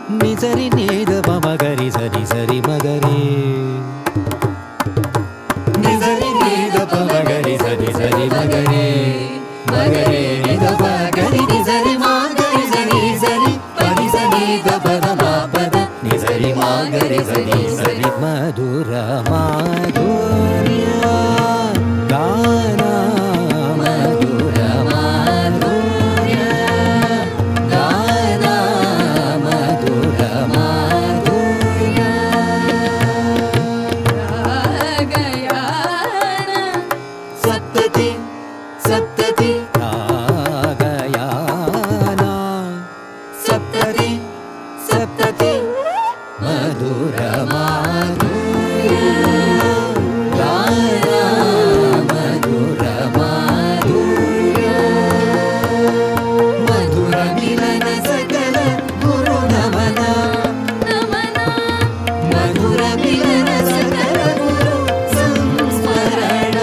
ನಿಸರಿ ನೀದ ಮಗರಿ ಸರಿ ಸರಿ ಮಗರಿ ನಿಸರಿ ನೀದ ಮಗರಿ ಸರಿ ಸರಿ ಮಗರಿ ಮಗರಿ ನಿದ ಮಗರಿ ನಿಸರಿ ಮಗರಿ ಸರಿ ಸರಿ ಪರಿ ಸರಿ ದ ಪದ ಮಾ ಪದ ನಿಸರಿ ಮಗರಿ ಸರಿ ಸರಿ ಮಧುರ ಮಾಧುರ್ಯ ಗಾನ ಮಧುರ ಮಾಧುರ್ಯ ಗಾನ ಮಧುರ ಮಾಧುರ್ಯ ಸಪ್ತತಿ ಸಪ್ತತಿ ರಾಗಯಾನ ಸಪ್ತತಿ ಸಪ್ತತಿ ಮಧುರ ಮಾಧುರ್ಯ ಗಾನ ಮಧುರ ಮಾಧುರ್ಯ ಮಧುರ ಮಿಲನ ಸಕಲ ಗುರು ನಮನ ಮಧುರ ಮಿಲನ ಸಕಲ ಗುರು ಸಂಸ್ಮರಣ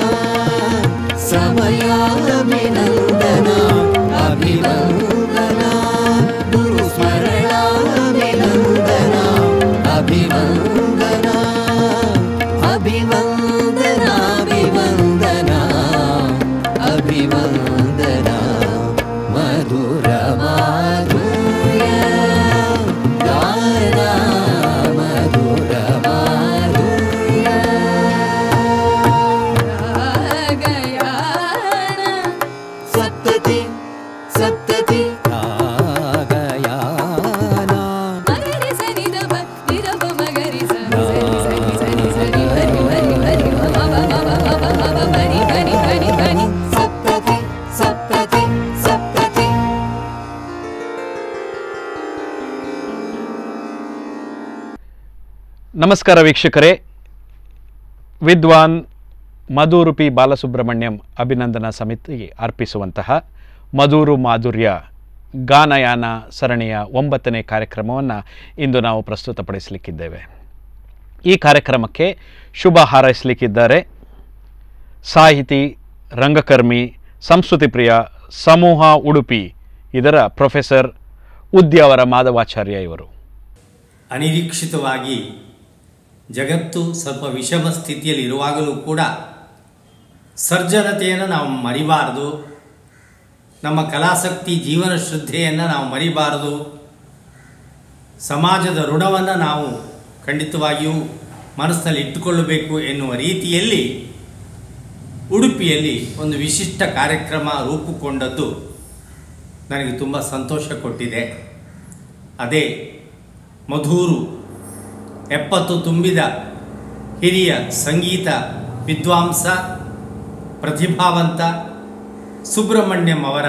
ಸಮಯಾಭಿನಂದನ ಅಭಿವಂದನ ಗುರು ಸ್ಮರಣಾಭಿನಂದನ ಅಭಿವಂದನ ಅಭಿವಂದನ ಅಭಿವಂದನ ಅಭಿವಂದನ ಮಧುರ ಮಾಧುರ್ಯ ಗಾನ ಮಧುರ ಮಾಧುರ್ಯ ಸಪ್ತತಿ ಸಪ್ತತಿ ರಾಗಯಾನ ಸಪ್ತತಿ ಸಪ್ತತಿ ಸಪ್ತತಿ ನಮಸ್ಕಾರ ವೀಕ್ಷಕರೇ ವಿದ್ವಾನ್ ಮಧುರು ಪಿ ಬಾಲಸುಬ್ರಹ್ಮಣ್ಯಂ ಅಭಿನಂದನಾ ಸಮಿತಿ ಅರ್ಪಿಸುವಂತಹ ಮಧುರು ಮಾಧುರ್ಯ ಗಾನಯಾನ ಸರಣಿಯ ಒಂಬತ್ತನೇ ಕಾರ್ಯಕ್ರಮವನ್ನು ಇಂದು ನಾವು ಪ್ರಸ್ತುತಪಡಿಸಲಿಕ್ಕಿದ್ದೇವೆ ಈ ಕಾರ್ಯಕ್ರಮಕ್ಕೆ ಶುಭ ಹಾರೈಸಲಿಕ್ಕಿದ್ದಾರೆ ಸಾಹಿತಿ ರಂಗಕರ್ಮಿ ಸಂಸ್ಕೃತಿ ಪ್ರಿಯ ಸಮೂಹ ಉಡುಪಿ ಇದರ ಪ್ರೊಫೆಸರ್ ಉದ್ಯಾವರ ಮಾಧವಾಚಾರ್ಯ ಇವರು ಅನಿರೀಕ್ಷಿತವಾಗಿ ಜಗತ್ತು ಸ್ವಲ್ಪ ವಿಷಮ ಸ್ಥಿತಿಯಲ್ಲಿ ಇರುವಾಗಲೂ ಕೂಡ ಸರ್ಜನತೆಯನ್ನು ನಾವು ಮರಿಬಾರದು ನಮ್ಮ ಕಲಾಸಕ್ತಿ ಜೀವನ ಶ್ರದ್ಧೆಯನ್ನು ನಾವು ಮರಿಬಾರದು ಸಮಾಜದ ಋಣವನ್ನು ನಾವು ಖಂಡಿತವಾಗಿಯೂ ಮನಸ್ಸಿನಲ್ಲಿ ಇಟ್ಟುಕೊಳ್ಳಬೇಕು ಎನ್ನುವ ರೀತಿಯಲ್ಲಿ ಉಡುಪಿಯಲ್ಲಿ ಒಂದು ವಿಶಿಷ್ಟ ಕಾರ್ಯಕ್ರಮ ರೂಪುಗೊಂಡದ್ದು ನನಗೆ ತುಂಬ ಸಂತೋಷ ಕೊಟ್ಟಿದೆ ಅದೇ ಮಧೂರು ಎಪ್ಪತ್ತು ತುಂಬಿದ ಹಿರಿಯ ಸಂಗೀತ ವಿದ್ವಾಂಸ ಪ್ರತಿಭಾವಂತ ಸುಬ್ರಹ್ಮಣ್ಯಂ ಅವರ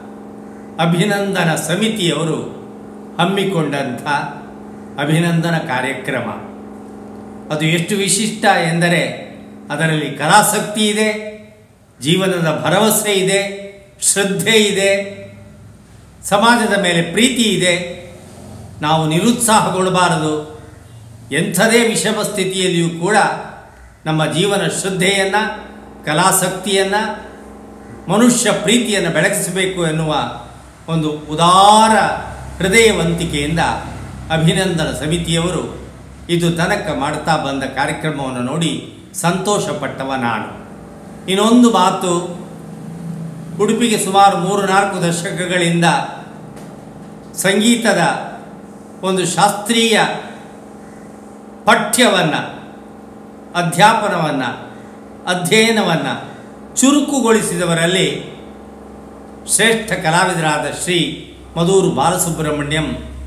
ಅಭಿನಂದನ ಸಮಿತಿಯವರು ಹಮ್ಮಿಕೊಂಡಂಥ ಅಭಿನಂದನ ಕಾರ್ಯಕ್ರಮ ಅದು ಎಷ್ಟು ವಿಶಿಷ್ಟ ಎಂದರೆ ಅದರಲ್ಲಿ ಕಲಾಸಕ್ತಿ ಇದೆ ಜೀವನದ ಭರವಸೆ ಇದೆ ಶ್ರದ್ಧೆ ಇದೆ ಸಮಾಜದ ಮೇಲೆ ಪ್ರೀತಿ ಇದೆ ನಾವು ನಿರುತ್ಸಾಹಗೊಳ್ಳಬಾರದು ಎಂಥದೇ ವಿಷಮ ಸ್ಥಿತಿಯಲ್ಲಿಯೂ ಕೂಡ ನಮ್ಮ ಜೀವನ ಶ್ರದ್ಧೆಯನ್ನು ಕಲಾಸಕ್ತಿಯನ್ನು ಮನುಷ್ಯ ಪ್ರೀತಿಯನ್ನು ಬೆಳಗಿಸಬೇಕು ಎನ್ನುವ ಒಂದು ಉದಾರ ಹೃದಯವಂತಿಕೆಯಿಂದ ಅಭಿನಂದನ ಸಮಿತಿಯವರು ಇದು ತನಕ ಮಾಡ್ತಾ ಬಂದ ಕಾರ್ಯಕ್ರಮವನ್ನು ನೋಡಿ ಸಂತೋಷಪಟ್ಟವ ನಾನು ಇನ್ನೊಂದು ಮಾತು ಉಡುಪಿಗೆ ಸುಮಾರು ಮೂರು ನಾಲ್ಕು ದಶಕಗಳಿಂದ ಸಂಗೀತದ ಒಂದು ಶಾಸ್ತ್ರೀಯ ಪಠ್ಯವನ್ನು ಅಧ್ಯಾಪನವನ್ನು ಅಧ್ಯಯನವನ್ನು ಚುರುಕುಗೊಳಿಸಿದವರಲ್ಲಿ ಶ್ರೇಷ್ಠ ಕಲಾವಿದರಾದ ಶ್ರೀ ಮಧೂರು ಬಾಲಸುಬ್ರಹ್ಮಣ್ಯಂ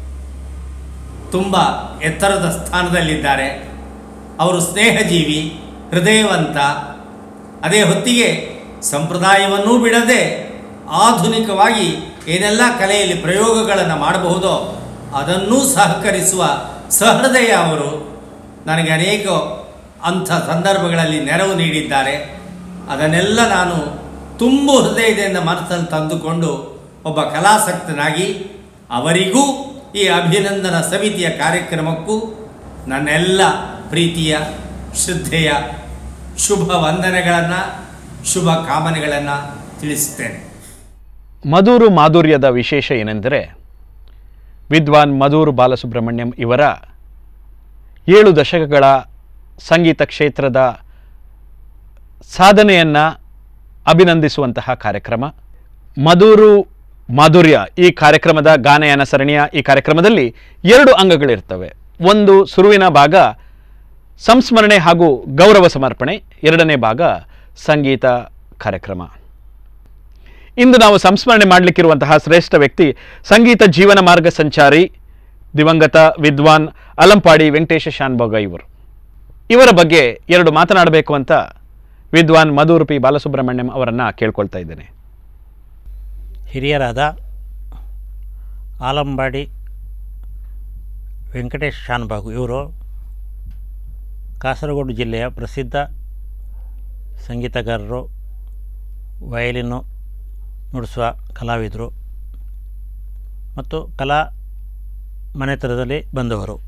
ತುಂಬ ಎತ್ತರದ ಸ್ಥಾನದಲ್ಲಿದ್ದಾರೆ ಅವರು ಸ್ನೇಹಜೀವಿ ಹೃದಯವಂತ ಅದೇ ಹೊತ್ತಿಗೆ ಸಂಪ್ರದಾಯವನ್ನೂ ಬಿಡದೆ ಆಧುನಿಕವಾಗಿ ಏನೆಲ್ಲ ಕಲೆಯಲ್ಲಿ ಪ್ರಯೋಗಗಳನ್ನು ಮಾಡಬಹುದೋ ಅದನ್ನೂ ಸಹಕರಿಸುವ ಸಹೃದಯ ಅವರು ನನಗೆ ಅನೇಕ ಅಂಥ ಸಂದರ್ಭಗಳಲ್ಲಿ ನೆರವು ನೀಡಿದ್ದಾರೆ ಅದನ್ನೆಲ್ಲ ನಾನು ತುಂಬು ಹೃದಯದಿಂದ ಮನಸ್ಸನ್ನು ತಂದುಕೊಂಡು ಒಬ್ಬ ಕಲಾಸಕ್ತನಾಗಿ ಅವರಿಗೂ ಈ ಅಭಿನಂದನಾ ಸಮಿತಿಯ ಕಾರ್ಯಕ್ರಮಕ್ಕೂ ನನ್ನೆಲ್ಲ ಪ್ರೀತಿಯ ಶ್ರದ್ಧೆಯ ಶುಭ ವಂದನೆಗಳನ್ನು ಶುಭ ಕಾಮನೆಗಳನ್ನು ತಿಳಿಸುತ್ತೇನೆ ಮಧುರು ಮಾಧುರ್ಯದ ವಿಶೇಷ ಏನೆಂದರೆ ವಿದ್ವಾನ್ ಮಧೂರು ಬಾಲಸುಬ್ರಹ್ಮಣ್ಯಂ ಇವರ ಏಳು ದಶಕಗಳ ಸಂಗೀತ ಕ್ಷೇತ್ರದ ಸಾಧನೆಯನ್ನು ಅಭಿನಂದಿಸುವಂತಹ ಕಾರ್ಯಕ್ರಮ ಮಧುರು ಮಾಧುರ್ಯ ಈ ಕಾರ್ಯಕ್ರಮದ ಗಾನಯಾನ ಸರಣಿಯ ಈ ಕಾರ್ಯಕ್ರಮದಲ್ಲಿ ಎರಡು ಅಂಗಗಳಿರ್ತವೆ ಒಂದು ಸುರುವಿನ ಭಾಗ ಸಂಸ್ಮರಣೆ ಹಾಗೂ ಗೌರವ ಸಮರ್ಪಣೆ ಎರಡನೇ ಭಾಗ ಸಂಗೀತ ಕಾರ್ಯಕ್ರಮ ಇಂದು ನಾವು ಸಂಸ್ಮರಣೆ ಮಾಡಲಿಕ್ಕಿರುವಂತಹ ಶ್ರೇಷ್ಠ ವ್ಯಕ್ತಿ ಸಂಗೀತ ಜೀವನ ಮಾರ್ಗ ಸಂಚಾರಿ ದಿವಂಗತ ವಿದ್ವಾನ್ ಅಲಂಪಾಡಿ ವೆಂಕಟೇಶ ಶಾನ್ಭೋಗ ಇವರು ಇವರ ಬಗ್ಗೆ ಎರಡು ಮಾತನಾಡಬೇಕು ಅಂತ ವಿದ್ವಾನ್ ಮಧುರ್ ಪಿ ಬಾಲಸುಬ್ರಹ್ಮಣ್ಯಂ ಅವರನ್ನು ಕೇಳ್ಕೊಳ್ತಾ ಇದ್ದೇನೆ ಹಿರಿಯರಾದ ಆಲಂಬಾಡಿ ವೆಂಕಟೇಶ್ ಶಾನ್ಬಾಗು ಇವರು ಕಾಸರಗೋಡು ಜಿಲ್ಲೆಯ ಪ್ರಸಿದ್ಧ ಸಂಗೀತಗಾರರು ವಯಲಿನ್ನು ನುಡಿಸುವ ಕಲಾವಿದರು ಮತ್ತು ಕಲಾ ಮನೆತನದಲ್ಲಿ ಬಂದವರು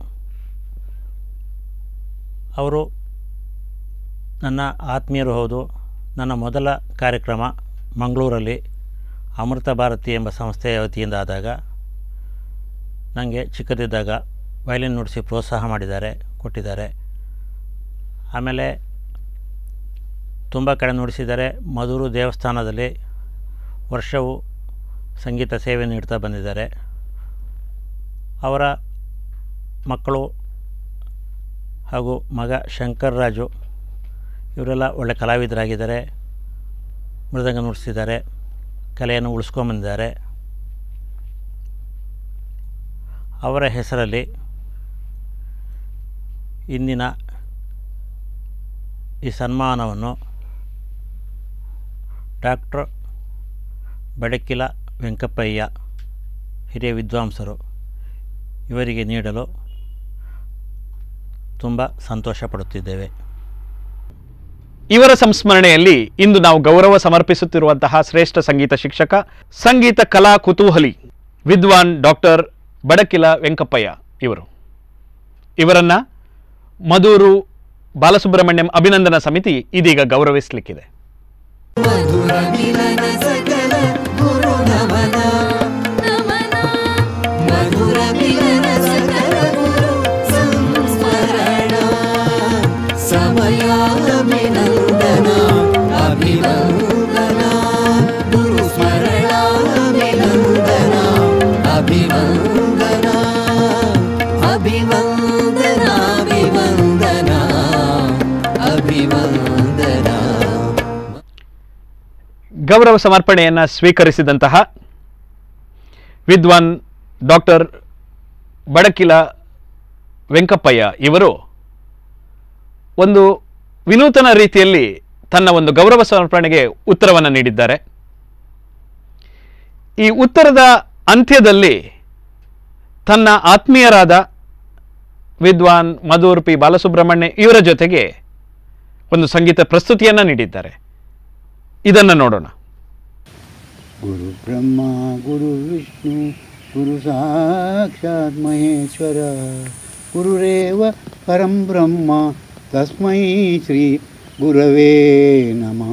ಅವರು ನನ್ನ ಆತ್ಮೀಯರು ಹೌದು ನನ್ನ ಮೊದಲ ಕಾರ್ಯಕ್ರಮ ಮಂಗಳೂರಲ್ಲಿ ಅಮೃತ ಭಾರತಿ ಎಂಬ ಸಂಸ್ಥೆಯ ವತಿಯಿಂದ ಆದಾಗ ನನಗೆ ಚಿಕ್ಕದಿದ್ದಾಗ ವಯಲಿನ್ ನುಡಿಸಿ ಪ್ರೋತ್ಸಾಹ ಮಾಡಿದ್ದಾರೆ ಕೊಟ್ಟಿದ್ದಾರೆ ಆಮೇಲೆ ತುಂಬ ಕಡೆ ನುಡಿಸಿದ್ದಾರೆ ಮಧುರು ದೇವಸ್ಥಾನದಲ್ಲಿ ವರ್ಷವೂ ಸಂಗೀತ ಸೇವೆ ನೀಡ್ತಾ ಬಂದಿದ್ದಾರೆ ಅವರ ಮಕ್ಕಳು ಹಾಗೂ ಮಗ ಶಂಕರ್ ರಾಜು ಇವರೆಲ್ಲ ಒಳ್ಳೆ ಕಲಾವಿದರಾಗಿದ್ದಾರೆ ಮೃದಂಗ ನುಡಿಸಿದ್ದಾರೆ ಕಲೆಯನ್ನು ಉಳಿಸ್ಕೊಂಬಂದಿದ್ದಾರೆ ಅವರ ಹೆಸರಲ್ಲಿ ಇಂದಿನ ಈ ಸನ್ಮಾನವನ್ನು ಡಾಕ್ಟ್ರ್ ಬಡಕಿಲ ವೆಂಕಪ್ಪಯ್ಯ ಹಿರಿಯ ವಿದ್ವಾಂಸರು ಇವರಿಗೆ ನೀಡಲು ತುಂಬ ಸಂತೋಷ ಪಡುತ್ತಿದ್ದೇವೆ ಇವರ ಸಂಸ್ಮರಣೆಯಲ್ಲಿ ಇಂದು ನಾವು ಗೌರವ ಸಮರ್ಪಿಸುತ್ತಿರುವಂತಹ ಶ್ರೇಷ್ಠ ಸಂಗೀತ ಶಿಕ್ಷಕ ಸಂಗೀತ ಕಲಾ ಕುತೂಹಲಿ ವಿದ್ವಾನ್ ಡಾಕ್ಟರ್ ಬಡಕಿಲ ವೆಂಕಪ್ಪಯ್ಯ ಇವರು ಇವರನ್ನ ಮಧೂರು ಬಾಲಸುಬ್ರಹ್ಮಣ್ಯಂ ಅಭಿನಂದನಾ ಸಮಿತಿ ಇದೀಗ ಗೌರವಿಸಲಿಕ್ಕಿದೆ ಮಧುರ ಮಿಲನ ಸಕಲ ಗುರು ನಮನ ಮಧುರ ಮಿಲನ ಸಕಲ ಗುರು ಸಂಸ್ಮರಣ ಸಮಯಾಭಿನಂದನ ಅಭಿವಂದನ ಗುರು ಸ್ಮರಣಾಭಿನಂದನ ಅಭಿವಂದನ ಅಭಿವಂದನಾಭಿವಂದನ ಅಭಿವಂದನ ಗೌರವ ಸಮರ್ಪಣೆಯನ್ನು ಸ್ವೀಕರಿಸಿದಂತಹ ವಿದ್ವಾನ್ ಡಾಕ್ಟರ್ ಬಡಕಿಲ ವೆಂಕಪ್ಪಯ್ಯ ಇವರು ಒಂದು ವಿನೂತನ ರೀತಿಯಲ್ಲಿ ತನ್ನ ಒಂದು ಗೌರವ ಸಮರ್ಪಣೆಗೆ ಉತ್ತರವನ್ನು ನೀಡಿದ್ದಾರೆ ಈ ಉತ್ತರದ ಅಂತ್ಯದಲ್ಲಿ ತನ್ನ ಆತ್ಮೀಯರಾದ ವಿದ್ವಾನ್ ಮಧುರ್ ಪಿ ಬಾಲಸುಬ್ರಹ್ಮಣ್ಯ ಇವರ ಜೊತೆಗೆ ಒಂದು ಸಂಗೀತ ಪ್ರಸ್ತುತಿಯನ್ನು ನೀಡಿದ್ದಾರೆ ಇದನ್ನು ನೋಡೋಣ ಗುರು ಬ್ರಹ್ಮ ಗುರು ವಿಷ್ಣು ಗುರು ಸಾಕ್ಷಾತ್ ಮಹೇಶ್ವರ ಗುರುರೇವ ಪರಂ ಬ್ರಹ್ಮ ತಸ್ಮೈ ಶ್ರೀ ಗುರವೇ ನಮಃ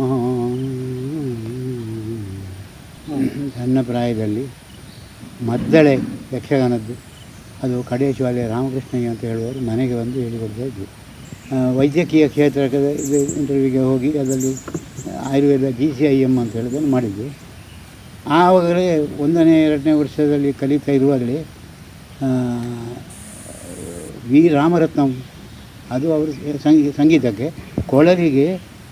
ಸಣ್ಣ ಪ್ರಾಯದಲ್ಲಿ ಮದ್ದಳೆ ಯಕ್ಷಗಾನದ್ದು ಅದು ಕಡೆಯ ಶಾಲೆ ರಾಮಕೃಷ್ಣಯ್ಯ ಅಂತ ಹೇಳುವವರು ಮನೆಗೆ ಬಂದು ಹೇಳಿಕೊಡ್ತಾ ಇದ್ದರು ಆ, ವೈದ್ಯಕೀಯ ಕ್ಷೇತ್ರಕ್ಕೆ ಇದು ಇಂಟರ್ವ್ಯೂಗೆ ಹೋಗಿ ಅದರಲ್ಲಿ Ayurveda G C I M ಅಂತ ಹೇಳೋದನ್ನು ಮಾಡಿದ್ವಿ ಆವಾಗಲೇ ಒಂದನೇ ಎರಡನೇ ವರ್ಷದಲ್ಲಿ ಕಲಿತಾ ಇರುವಾಗಲೇ ಆ, ವಿ ರಾಮರತ್ನಂ ಅದು ಅವರು ಸಂಗೀ ಸಂಗೀತಕ್ಕೆ ಕೊಳಲಿಗೆ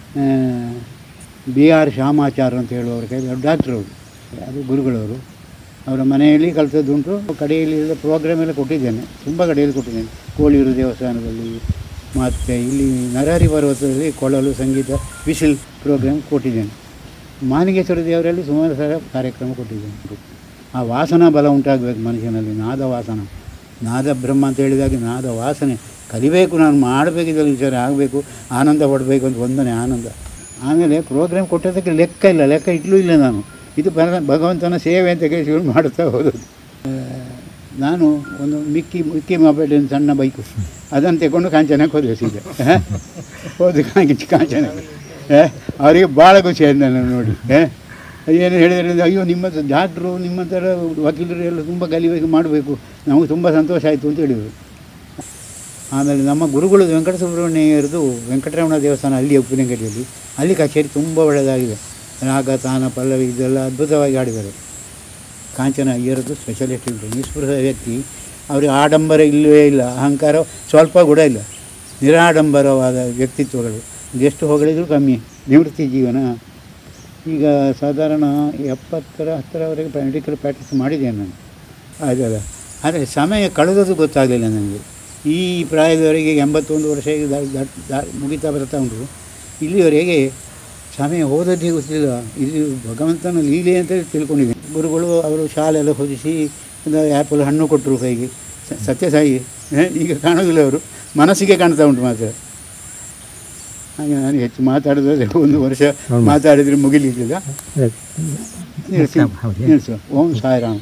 ಬಿ ಆರ್ ಶ್ಯಾಮಾಚಾರ್ ಅಂತ ಹೇಳುವವರು ಕೈ ಡಾಕ್ಟ್ರು ಅವರು ಅದು ಗುರುಗಳವರು ಅವರ ಮನೆಯಲ್ಲಿ ಕಲಿತದ್ದುಂಟು ಕಡೆಯಲ್ಲಿ ಪ್ರೋಗ್ರಾಮ್ ಎಲ್ಲ ಕೊಟ್ಟಿದ್ದೇನೆ ತುಂಬ ಕಡೆಯಲ್ಲಿ ಕೊಟ್ಟಿದ್ದೇನೆ ಕೋಳಿಯೂರು ದೇವಸ್ಥಾನದಲ್ಲಿ ಮತ್ತು ಇಲ್ಲಿ ನರಹರಿ ಪರ್ವತದಲ್ಲಿ ಕೊಳಲು ಸಂಗೀತ ವಿಸಿಲ್ ಪ್ರೋಗ್ರಾಮ್ ಕೊಟ್ಟಿದ್ದೇನೆ ಮಾನಿಗೇಶ್ವರ ದೇವರಲ್ಲಿ ಸುಮಾರು ಸಲ ಕಾರ್ಯಕ್ರಮ ಕೊಟ್ಟಿದ್ದೇನೆ ಆ ವಾಸನಾ ಬಲ ಉಂಟಾಗಬೇಕು ಮನುಷ್ಯನಲ್ಲಿ ನಾದ ವಾಸನ ನಾದ ಬ್ರಹ್ಮ ಅಂತ ಹೇಳಿದಾಗ ನಾದ ವಾಸನೆ ಕಲಿಬೇಕು ನಾನು ಮಾಡಬೇಕಿದ್ದಲ್ಲಿ ವಿಚಾರ ಆಗಬೇಕು ಆನಂದ ಪಡಬೇಕು ಅಂತ ಒಂದನೇ ಆನಂದ ಆಮೇಲೆ ಪ್ರೋಗ್ರಾಮ್ ಕೊಟ್ಟದಕ್ಕೆ ಲೆಕ್ಕ ಇಲ್ಲ ಲೆಕ್ಕ ಇಟ್ಲೂ ಇಲ್ಲ ನಾನು ಇದು ಭಗ- ಭಗವಂತನ ಸೇವೆ ಅಂತ ಕೇಳಿ ಶುರು ಮಾಡುತ್ತಾ ಹೋದದ್ದು ಆ, ನಾನು ಒಂದು ಮಿಕ್ಕಿ ಮಿಕ್ಕಿ ಮೊಬೈಲ್ ಸಣ್ಣ ಬೈಕು ಅದನ್ನು ತಗೊಂಡು ಕಾಂಚನಕ್ಕೆ ಹೋದೆ ಸೀದಾ ಆ, ಹೋದ ಕಾಂಚ ಕಾಂಚನಕ್ಕೆ ಆ, ಅವರಿಗೆ ಭಾಳ ಖುಷಿ ಆಯ್ತು ನನ್ನ ನೋಡಿ ಆ, ಏನು ಹೇಳಿದರೆ ಅಯ್ಯೋ ನಿಮ್ಮ ಡಾಕ್ಟ್ರು ನಿಮ್ಮ ಥರ ವಕೀಲರು ಎಲ್ಲ ತುಂಬ ಕಲಿಬೇಕು ಮಾಡಬೇಕು ನಮಗೆ ತುಂಬ ಸಂತೋಷ ಆಯಿತು ಅಂತ ಹೇಳಿದರು ಆಮೇಲೆ ನಮ್ಮ ಗುರುಗಳು ವೆಂಕಟ ಸುಬ್ರಹ್ಮಣ್ಯರದು ವೆಂಕಟರಮಣ ದೇವಸ್ಥಾನ ಅಲ್ಲಿ ಉಪ್ಪಿನಂಗಡಿಯಲ್ಲಿ ಅಲ್ಲಿ ಕಚೇರಿ ತುಂಬ ಒಳ್ಳೆಯದಾಗಿದೆ ರಾಗ ತಾನ ಪಲ್ಲವಿ ಇದೆಲ್ಲ ಅದ್ಭುತವಾಗಿ ಆಡಿದ್ದಾರೆ ಕಾಂಚನ ಅಯ್ಯರದು ಸ್ಪೆಷಲಿಸ್ಟ್ ಉಂಟು ನಿಸ್ಪೃಹ ವ್ಯಕ್ತಿ ಅವರಿಗೆ ಆಡಂಬರ ಇಲ್ಲವೇ ಇಲ್ಲ ಅಹಂಕಾರ ಸ್ವಲ್ಪ ಕೂಡ ಇಲ್ಲ ನಿರಾಡಂಬರವಾದ ವ್ಯಕ್ತಿತ್ವಗಳು ಎಷ್ಟು ಹೊಗಳಿದ್ರು ಕಮ್ಮಿ ನಿವೃತ್ತಿ ಜೀವನ ಈಗ ಸಾಧಾರಣ ಎಪ್ಪತ್ತರ ಹತ್ತರವರೆಗೆ ಮೆಡಿಕಲ್ ಪ್ರಾಕ್ಟೀಸ್ ಮಾಡಿದ್ದೇನೆ ನಾನು ಅದಲ್ಲ ಆದರೆ ಸಮಯ ಕಳೆದದ್ದು ಗೊತ್ತಾಗಲಿಲ್ಲ ನನಗೆ ಈ ಪ್ರಾಯದವರೆಗೆ ಎಂಬತ್ತೊಂದು ವರ್ಷ ಈಗ ದಾ- ದಾ- ದಾ- ಮುಗಿತಾ ಬರ್ತಾ ಉಂಟು ಇಲ್ಲಿವರೆಗೆ ಸಮಯ ಹೋದದ್ದೇ ಗೊತ್ತಿಲ್ಲ ಇದು ಭಗವಂತನ ಲೀಲೆ ಅಂತ ತಿಳ್ಕೊಂಡಿದ್ದೀನಿ ಗುರುಗಳು ಅವರು ಶಾಲೆ ಎಲ್ಲ ಹೊದಿಸಿ ಒಂದು ಆ್ಯಪಲ್ ಹಣ್ಣು ಕೊಟ್ಟರು ಕೈಗೆ ಸ- ಸತ್ಯಸಾಯಿ ಹ, ಈಗ ಕಾಣೋದಿಲ್ಲ ಅವರು ಮನಸ್ಸಿಗೆ ಕಾಣ್ತಾ ಉಂಟು ಮಾತ್ರ ಹಾಗೆ ನಾನು ಹೆಚ್ಚು ಮಾತಾಡಿದ್ರೆ ಒಂದು ವರ್ಷ ಮಾತಾಡಿದರೆ ಮುಗಿಲಿಕ್ಕಿಲ್ಲ ನಿಲ್ಲಿಸಿ ನಿಲ್ಲಿಸುವ ಓಂ ಸಾಯಿರಾಮ್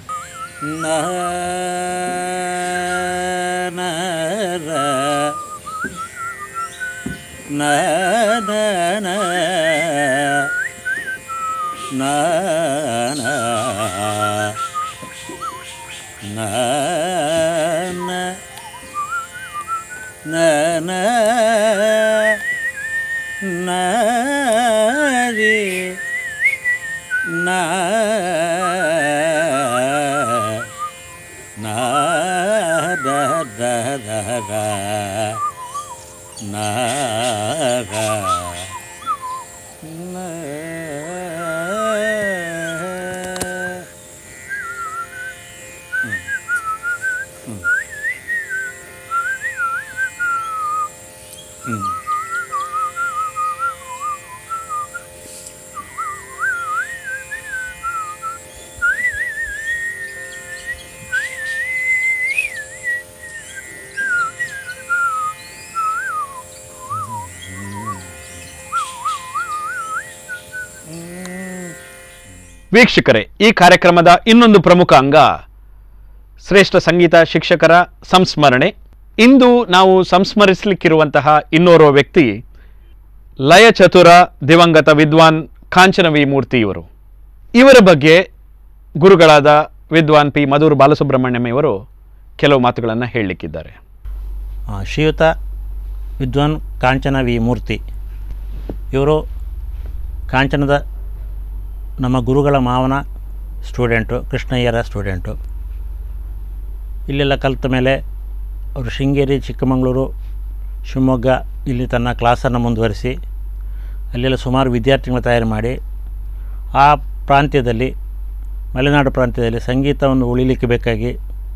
ವೀಕ್ಷಕರೇ ಈ ಕಾರ್ಯಕ್ರಮದ ಇನ್ನೊಂದು ಪ್ರಮುಖ ಅಂಗ ಶ್ರೇಷ್ಠ ಸಂಗೀತ ಶಿಕ್ಷಕರ ಸಂಸ್ಮರಣೆ ಇಂದು ನಾವು ಸಂಸ್ಮರಿಸಲಿಕ್ಕಿರುವಂತಹ ಇನ್ನೋರ್ವ ವ್ಯಕ್ತಿ ಲಯ ಚತುರ ದಿವಂಗತ ವಿದ್ವಾನ್ ಕಾಂಚನ ವಿ ಮೂರ್ತಿ ಇವರು ಇವರ ಬಗ್ಗೆ ಗುರುಗಳಾದ ವಿದ್ವಾನ್ ಪಿ ಮಧುರ್ ಬಾಲಸುಬ್ರಹ್ಮಣ್ಯಂ ಇವರು ಕೆಲವು ಮಾತುಗಳನ್ನು ಹೇಳಲಿಕ್ಕಿದ್ದಾರೆ ಆ, ಶ್ರೀಯುತ ವಿದ್ವಾನ್ ಕಾಂಚನ ವಿ ಮೂರ್ತಿ ಇವರು ಕಾಂಚನದ ನಮ್ಮ ಗುರುಗಳ ಮಾವನ ಸ್ಟೂಡೆಂಟು ಕೃಷ್ಣಯ್ಯರ ಸ್ಟೂಡೆಂಟು ಇಲ್ಲೆಲ್ಲ ಕಲಿತ ಮೇಲೆ ಅವರು ಶೃಂಗೇರಿ ಚಿಕ್ಕಮಗಳೂರು ಶಿವಮೊಗ್ಗ ಇಲ್ಲಿ ತನ್ನ ಕ್ಲಾಸನ್ನು ಮುಂದುವರಿಸಿ ಅಲ್ಲೆಲ್ಲ ಸುಮಾರು ವಿದ್ಯಾರ್ಥಿಗಳ ತಯಾರು ಮಾಡಿ ಆ ಪ್ರಾಂತ್ಯದಲ್ಲಿ ಮಲೆನಾಡು ಪ್ರಾಂತ್ಯದಲ್ಲಿ ಸಂಗೀತವನ್ನು ಉಳಿಲಿಕ್ಕೆ ಬೇಕಾಗಿ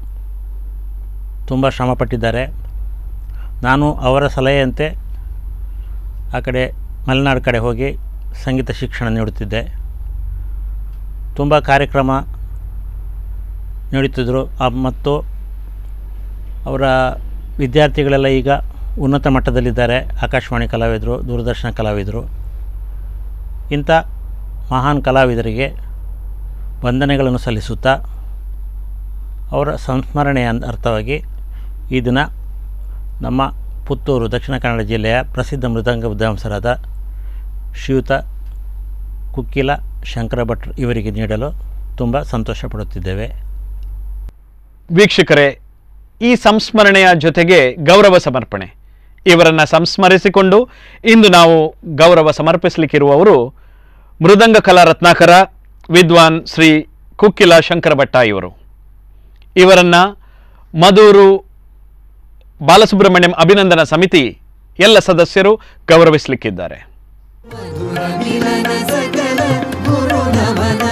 ತುಂಬ ಶ್ರಮಪಟ್ಟಿದ್ದಾರೆ ನಾನು ಅವರ ಸಲಹೆಯಂತೆ ಆ ಕಡೆ ಮಲೆನಾಡು ಕಡೆ ಹೋಗಿ ಸಂಗೀತ ಶಿಕ್ಷಣ ನೀಡುತ್ತಿದ್ದೆ ತುಂಬ ಕಾರ್ಯಕ್ರಮ ನೀಡುತ್ತಿದ್ದರು ಆ ಮತ್ತು ಅವರ ವಿದ್ಯಾರ್ಥಿಗಳೆಲ್ಲ ಈಗ ಉನ್ನತ ಮಟ್ಟದಲ್ಲಿದ್ದಾರೆ ಆಕಾಶವಾಣಿ ಕಲಾವಿದರು ದೂರದರ್ಶನ ಕಲಾವಿದರು ಇಂಥ ಮಹಾನ್ ಕಲಾವಿದರಿಗೆ ವಂದನೆಗಳನ್ನು ಸಲ್ಲಿಸುತ್ತಾ ಅವರ ಸಂಸ್ಮರಣೆಯ ಅನ್- ಅರ್ಥವಾಗಿ ಈ ದಿನ ನಮ್ಮ ಪುತ್ತೂರು ದಕ್ಷಿಣ ಕನ್ನಡ ಜಿಲ್ಲೆಯ ಪ್ರಸಿದ್ಧ ಮೃದಂಗ ವಿದ್ವಾಂಸರಾದ ಶ್ರೀಯುತ ಕುಕ್ಕಿಲ ಶಂಕರ ಭಟ್ರು ಇವರಿಗೆ ನೀಡಲು ತುಂಬ ಸಂತೋಷ ಪಡುತ್ತಿದ್ದೇವೆ ವೀಕ್ಷಕರೇ ಈ ಸಂಸ್ಮರಣೆಯ ಜೊತೆಗೆ ಗೌರವ ಸಮರ್ಪಣೆ ಇವರನ್ನು ಸಂಸ್ಮರಿಸಿಕೊಂಡು ಇಂದು ನಾವು ಗೌರವ ಸಮರ್ಪಿಸಲಿಕ್ಕಿರುವವರು ಮೃದಂಗ ಕಲಾ ರತ್ನಾಕರ ವಿದ್ವಾನ್ ಶ್ರೀ ಕುಕ್ಕಿಲ ಶಂಕರ ಭಟ್ಟ ಇವರು ಇವರನ್ನ ಮಧೂರು ಬಾಲಸುಬ್ರಹ್ಮಣ್ಯಂ ಅಭಿನಂದನಾ ಸಮಿತಿ ಎಲ್ಲ ಸದಸ್ಯರು ಗೌರವಿಸಲಿಕ್ಕಿದ್ದಾರೆ ಮಧುರ ಮಿಲನ ಸಕಲ ಗುರು ನಮನ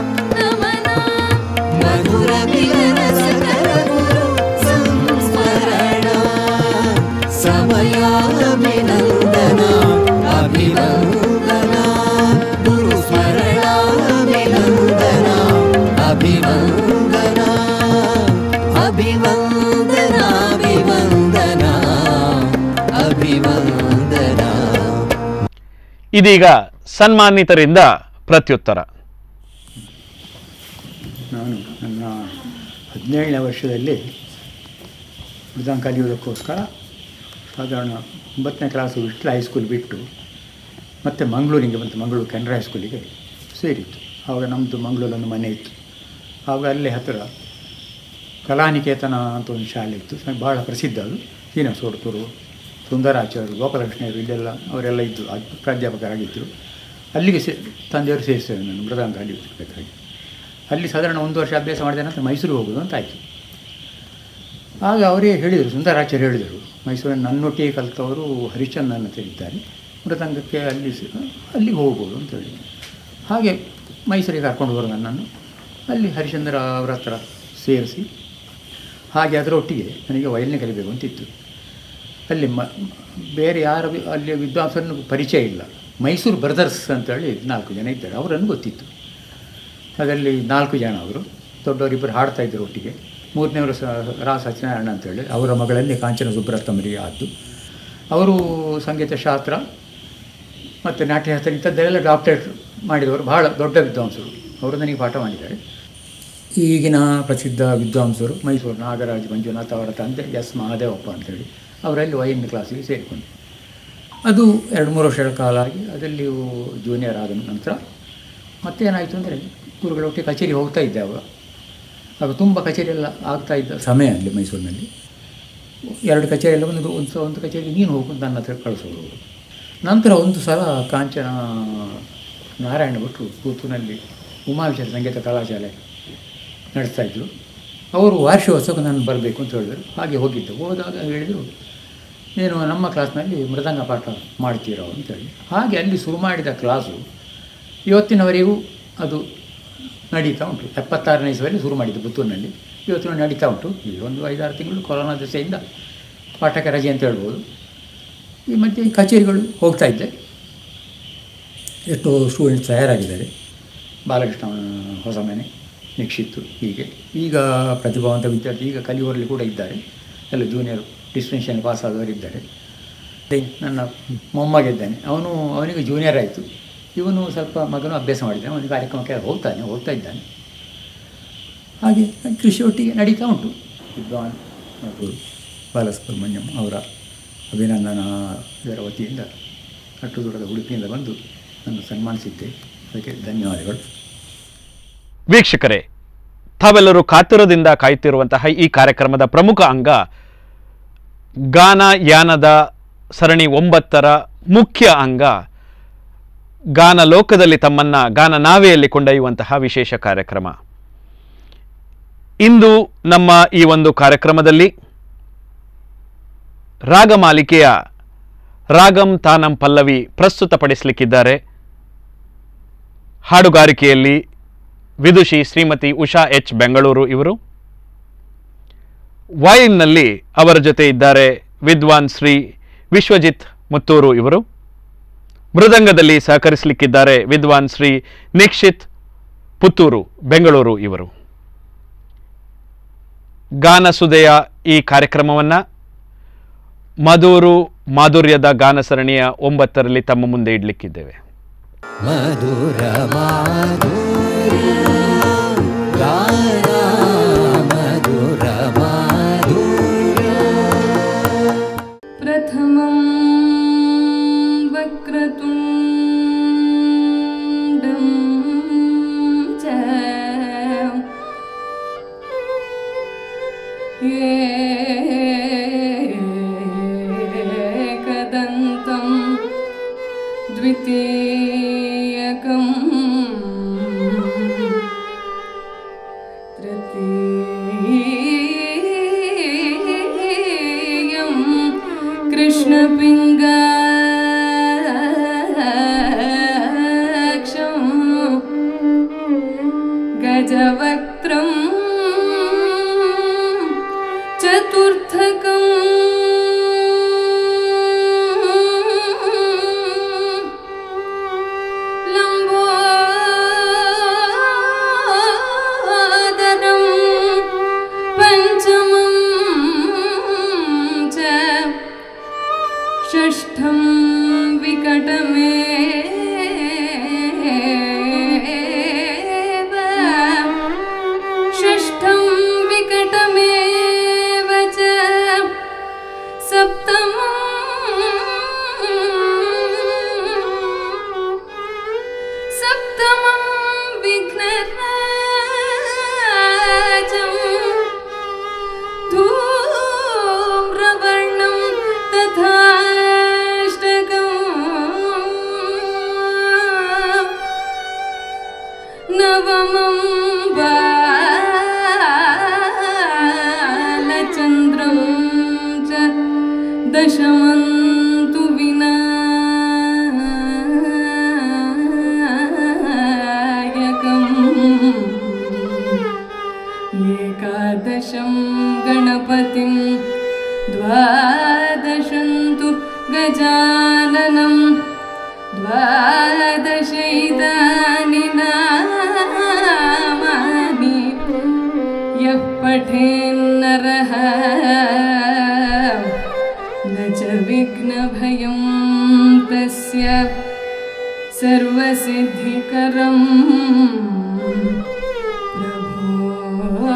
ಮಧುರ ಮಿಲನ ಸಕಲ ಗುರು ಸಂಸ್ಮರಣ ಸಮಯಾಭಿನಂದನ ಅಭಿನಂದನ ಗುರು ಸ್ಮರಣಾಭಿನಂದನ ಅಭಿನಂದನ ಅಭಿವಂದನ ಅಭಿವಂದನ ಅಭಿವಂದನ ಇದೀಗ ಸನ್ಮಾನಿತರಿಂದ ಪ್ರತ್ಯುತ್ತರ ನಾನು ನನ್ನ ಹದಿನೇಳನೇ ವರ್ಷದಲ್ಲಿ ಮೃದಂಗ ಕಲಿಯೋದಕ್ಕೋಸ್ಕರ ಸಾಧಾರಣ ಒಂಬತ್ತನೇ ಕ್ಲಾಸು ವಿಟ್ಲ ಹೈಸ್ಕೂಲ್ ಬಿಟ್ಟು ಮತ್ತು ಮಂಗಳೂರಿಗೆ ಬಂತು ಮಂಗಳೂರು ಕೆನರಾ ಹೈಸ್ಕೂಲಿಗೆ ಸೇರಿತ್ತು ಆವಾಗ ನಮ್ಮದು ಮಂಗಳೂರಲ್ಲಿ ಒಂದು ಮನೆ ಇತ್ತು ಆವಾಗ ಅಲ್ಲೇ ಹತ್ತಿರ ಕಲಾನಿಕೇತನ ಅಂತ ಒಂದು ಶಾಲೆ ಇತ್ತು ಸ- ಭಾಳ ಪ್ರಸಿದ್ಧ ಅದು ಶ್ರೀನಿವಾಸ ಸೋಡ್ತೂರು ಸುಂದರಾಚಾರ್ಯರು ಗೋಪಾಲಕೃಷ್ಣರು ಇಲ್ಲೆಲ್ಲ ಅವರೆಲ್ಲ ಇದ್ದರು ಅದು ಪ್ರಾಧ್ಯಾಪಕರಾಗಿದ್ದರು ಅಲ್ಲಿಗೆ ಸೇ ತಂದೆಯವರು ಸೇರಿಸ್ತೇವೆ ನಾನು ಮೃದಂಗ ಕಲಿಯಬೇಕಾಗಿ ಅಲ್ಲಿ ಸಾಧಾರಣ ಒಂದು ವರ್ಷ ಅಭ್ಯಾಸ ಮಾಡಿದ ನಂತರ ಮೈಸೂರಿಗೆ ಹೋಗೋದು ಅಂತ ಆಯಿತು ಆಗ ಅವರೇ ಹೇಳಿದರು ಸುಂದರಾಚಾರ್ಯ ಹೇಳಿದರು ಮೈಸೂರಿನ ನನ್ನೊಟ್ಟಿಗೆ ಕಲಿತವರು ಹರಿಶ್ಚಂದ್ರನ್ ಅಂತ ಇದ್ದಾರೆ ಮೃದಂಗಕ್ಕೆ ಅಲ್ಲಿ ಸ- ಅಲ್ಲಿಗೆ ಹೋಗ್ಬೋದು ಅಂತ ಹೇಳಿ ಹಾಗೆ ಮೈಸೂರಿಗೆ ಕರ್ಕೊಂಡು ಬರೋ ನನ್ನನ್ನು ಅಲ್ಲಿ ಹರಿಶ್ಚಂದ್ರ ಅವರ ಹತ್ರ ಸೇರಿಸಿ ಹಾಗೆ ಅದರೊಟ್ಟಿಗೆ ನನಗೆ ವಯಲಿನ ಕಲಿಬೇಕು ಅಂತಿತ್ತು ಅಲ್ಲಿ ಮ ಬೇರೆ ಯಾರ ವಿ- ಅಲ್ಲಿ ವಿದ್ವಾಂಸರನ್ನು ಪರಿಚಯ ಇಲ್ಲ ಮೈಸೂರು ಬ್ರದರ್ಸ್ ಅಂತೇಳಿ ನಾಲ್ಕು ಜನ ಇದ್ದಾರೆ ಅವರನ್ನು ಗೊತ್ತಿತ್ತು ಅದರಲ್ಲಿ ನಾಲ್ಕು ಜನ ಅವರು ದೊಡ್ಡವರಿಬ್ಬರು ಹಾಡ್ತಾ ಇದ್ದರು ಒಟ್ಟಿಗೆ ಮೂರನೇವರು ಸ ರಾ ಸತ್ಯನಾರಾಯಣ ಅಂತೇಳಿ ಅವರ ಮಗಳಲ್ಲಿ ಕಾಂಚನ ಸುಬ್ರತಮರಿಗೆ ಆದ್ದು ಅವರು ಸಂಗೀತ ಶಾಸ್ತ್ರ ಮತ್ತು ನಾಟ್ಯಶಾಸ್ತ್ರ ಇಂಥದ್ದೆಲ್ಲ ಡಾಕ್ಟರೇಟ್ ಮಾಡಿದವರು ಬಹಳ ದೊಡ್ಡ ವಿದ್ವಾಂಸರು ಅವರು ನನಗೆ ಪಾಠ ಮಾಡಿದ್ದಾರೆ ಈಗಿನ ಪ್ರಸಿದ್ಧ ವಿದ್ವಾಂಸರು ಮೈಸೂರು ನಾಗರಾಜ್ ಮಂಜುನಾಥ್ ಅವರ ತಂದೆ ಎಸ್ ಮಹಾದೇವಪ್ಪ ಅಂತೇಳಿ ಅವರಲ್ಲಿ ವೈನ್ ಕ್ಲಾಸಿಗೆ ಸೇರಿಕೊಂಡೆ ಅದು ಎರಡು ಮೂರು ವರ್ಷಗಳ ಕಾಲ ಆಗಿ ಅದರಲ್ಲಿ ಜೂನಿಯರ್ ಆದ ನಂತರ ಮತ್ತೇನಾಯಿತು ಅಂದರೆ ಗುರುಗಳ ಒಟ್ಟಿಗೆ ಕಚೇರಿ ಹೋಗ್ತಾ ಇದ್ದೆ ಅವಾಗ ಆಗ ತುಂಬ ಕಚೇರಿ ಎಲ್ಲ ಆಗ್ತಾ ಇದ್ದ ಸಮಯ ಅಲ್ಲಿ ಮೈಸೂರಿನಲ್ಲಿ ಎರಡು ಕಚೇರಿ ಎಲ್ಲ ಒಂದು ಒಂದು ಸ- ಒಂದು ಕಚೇರಿ ನೀನು ಹೋಗು ಅಂತ ನನ್ನ ಹತ್ರ ಕಳಿಸೋರು ಅವರು. ನಂತರ ಒಂದು ಸಲ ಕಾಂಚನ ನಾರಾಯಣ ಭಟ್ರು ಪುತ್ತೂರಿನಲ್ಲಿ ಉಮಾವಿಷ ಸಂಗೀತ ಕಲಾಶಾಲೆ ನಡೆಸ್ತಾ ಇದ್ದರು ಅವರು ವಾರ್ಷಿಕೋತ್ಸವಕ್ಕೆ ನಾನು ಬರಬೇಕು ಅಂತ ಹೇಳಿದರು ಹಾಗೆ ಹೋಗಿದ್ದೆ ಹೋದಾಗ ಹೇಳಿದರು ನೀನು ನಮ್ಮ ಕ್ಲಾಸ್ನಲ್ಲಿ ಮೃದಂಗ ಪಾಠ ಮಾಡ್ತೀರೋ ಅಂತೇಳಿ ಹಾಗೆ ಅಲ್ಲಿ ಶುರು ಮಾಡಿದ ಕ್ಲಾಸು ಇವತ್ತಿನವರೆಗೂ ಅದು ನಡೀತಾ ಉಂಟು ಎಪ್ಪತ್ತಾರನೇ ಇಸವಿಯಲ್ಲಿ ಶುರು ಮಾಡಿದ್ದು ಪುತ್ತೂರಿನಲ್ಲಿ ಇವತ್ತಿನ ನಡೀತಾ ಉಂಟು ಈ ಒಂದು ಐದಾರು ತಿಂಗಳು ಕೊರೋನಾ ದೆಸೆಯಿಂದ ಪಾಠಕ್ಕೆ ರಜೆ ಅಂತ ಹೇಳ್ಬೋದು ಈ ಮಧ್ಯೆ ಈ ಕಚೇರಿಗಳು ಹೋಗ್ತಾ ಇದ್ದೆ ಎಷ್ಟೋ ಸ್ಟೂಡೆಂಟ್ಸ್ ತಯಾರಾಗಿದ್ದಾರೆ ಬಾಲಕೃಷ್ಣ ಹೊಸ ಮನೆ ನಿಕ್ಷಿತ್ತು ಹೀಗೆ ಈಗ ಪ್ರತಿಭಾವಂತ ವಿದ್ಯಾರ್ಥಿ ಈಗ ಕಲಿಯುವವರಲ್ಲಿ ಕೂಡ ಇದ್ದಾರೆ ಎಲ್ಲ ಜೂನಿಯರ್ ಡಿಸ್ಟಿಂಕ್ಷನ್ ಪಾಸ್ ಆದವರಿದ್ದಾರೆ ಅದೇ ನನ್ನ ಮೊಮ್ಮಗಿದ್ದಾನೆ ಅವನು ಅವನಿಗೆ ಜೂನಿಯರ್ ಆಯಿತು ಇವನು ಸ್ವಲ್ಪ ಮಗನು ಅಭ್ಯಾಸ ಮಾಡಿದ್ದಾನೆ ಅವನಿಗೆ ಕಾರ್ಯಕ್ರಮಕ್ಕೆ ಹೋಗ್ತಾನೆ ಹೋಗ್ತಾ ಇದ್ದಾನೆ ಹಾಗೆ ಕೃಷಿ ಒಟ್ಟಿಗೆ ನಡೀತಾ ಉಂಟು ವಿದ್ವಾನ್ ಮತ್ತು ಬಾಲಸುಬ್ರಹ್ಮಣ್ಯಂ ಅವರ ಅಭಿನಂದನಾ ಇದರ ವತಿಯಿಂದ ಅಟ್ಟು ದೂರದ ಉಡುಪಿಯಿಂದ ಬಂದು ನಾನು ಸನ್ಮಾನಿಸಿದ್ದೆ ಅದಕ್ಕೆ ಧನ್ಯವಾದಗಳು ವೀಕ್ಷಕರೇ ತಾವೆಲ್ಲರೂ ಕಾತುರದಿಂದ ಕಾಯುತ್ತಿರುವಂತಹ ಈ ಕಾರ್ಯಕ್ರಮದ ಪ್ರಮುಖ ಅಂಗ ಗಾನ ಯಾನದ ಸರಣಿ ಒಂಬತ್ತರ ಮುಖ್ಯ ಅಂಗ ಗಾನ ಲೋಕದಲ್ಲಿ ತಮ್ಮನ್ನ ಗಾನ ನಾವೆಯಲ್ಲಿ ಕೊಂಡೊಯ್ಯುವಂತಹ ವಿಶೇಷ ಕಾರ್ಯಕ್ರಮ ಇಂದು ನಮ್ಮ ಈ ಒಂದು ಕಾರ್ಯಕ್ರಮದಲ್ಲಿ ರಾಗಮಾಲಿಕೆಯ ರಾಗಂ ತಾನಂ ಪಲ್ಲವಿ ಪ್ರಸ್ತುತಪಡಿಸಲಿಕ್ಕಿದ್ದಾರೆ ಹಾಡುಗಾರಿಕೆಯಲ್ಲಿ ವಿದುಷಿ ಶ್ರೀಮತಿ ಉಷಾ ಎಚ್ ಬೆಂಗಳೂರು ಇವರು ವಾಯಿನ್ನಲ್ಲಿ ಅವರ ಜೊತೆ ಇದ್ದಾರೆ ವಿದ್ವಾನ್ ಶ್ರೀ ವಿಶ್ವಜಿತ್ ಮುತ್ತೂರು ಇವರು ಮೃದಂಗದಲ್ಲಿ ಸಹಕರಿಸಲಿಕ್ಕಿದ್ದಾರೆ ವಿದ್ವಾನ್ ಶ್ರೀ ನಿಕ್ಷಿತ್ ಪುತ್ತೂರು ಬೆಂಗಳೂರು ಇವರು ಗಾನಸುದೆಯ ಈ ಕಾರ್ಯಕ್ರಮವನ್ನು ಮಧುರು ಮಾಧುರ್ಯದ ಗಾನ ಸರಣಿಯ ಒಂಬತ್ತರಲ್ಲಿ ತಮ್ಮ ಮುಂದೆ ಇಡ್ಲಿಕ್ಕಿದ್ದೇವೆ ಮಧುರ ಮಾಧುರ್ಯ ಗಾನ ಮಧುರ ಮಾಧುರ್ಯ प्रथमं वक्रतुण्डं च एकदन्तं द्वितीयकम् तृतीयं कृष्णपिङ्गाक्षं गजवक्त्रं चतुर्थकम् लम्बोदरं पञ्चमं च षष्ठं विकटमेव षष्ठं विकटमेव च द्वादशं गणपतिं द्वादशं तु गजाननं द्वादशैतानि नामानि यः पठेन्नरः न च विघ्नभयं तस्य सर्वसिद्धिकरं प्रभो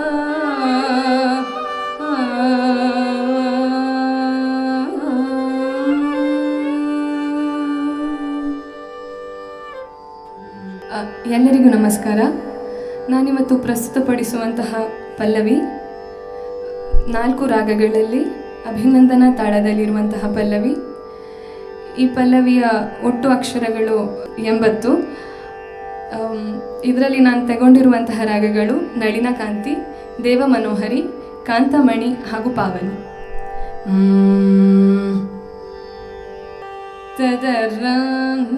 ಅ, ಎಲ್ಲರಿಗೂ ನಮಸ್ಕಾರ ನಾನಿವತ್ತು ಪ್ರಸ್ತುತಪಡಿಸುವಂತಹ ಪಲ್ಲವಿ ನಾಲ್ಕು ರಾಗಗಳಲ್ಲಿ ಅಭಿನಂದನಾ ತಾಳದಲ್ಲಿರುವಂತಹ ಪಲ್ಲವಿ ಈ ಪಲ್ಲವಿಯ ಒಟ್ಟು ಅಕ್ಷರಗಳು ಎಂಬತ್ತು ಇದರಲ್ಲಿ ನಾನು ತಗೊಂಡಿರುವಂತಹ ರಾಗಗಳು ನಳಿನ ಕಾಂತಿ ದೇವ ಮನೋಹರಿ ಕಾಂತಮಣಿ ಹಾಗೂ ಪಾವನಿ ಮ್. ತದರನ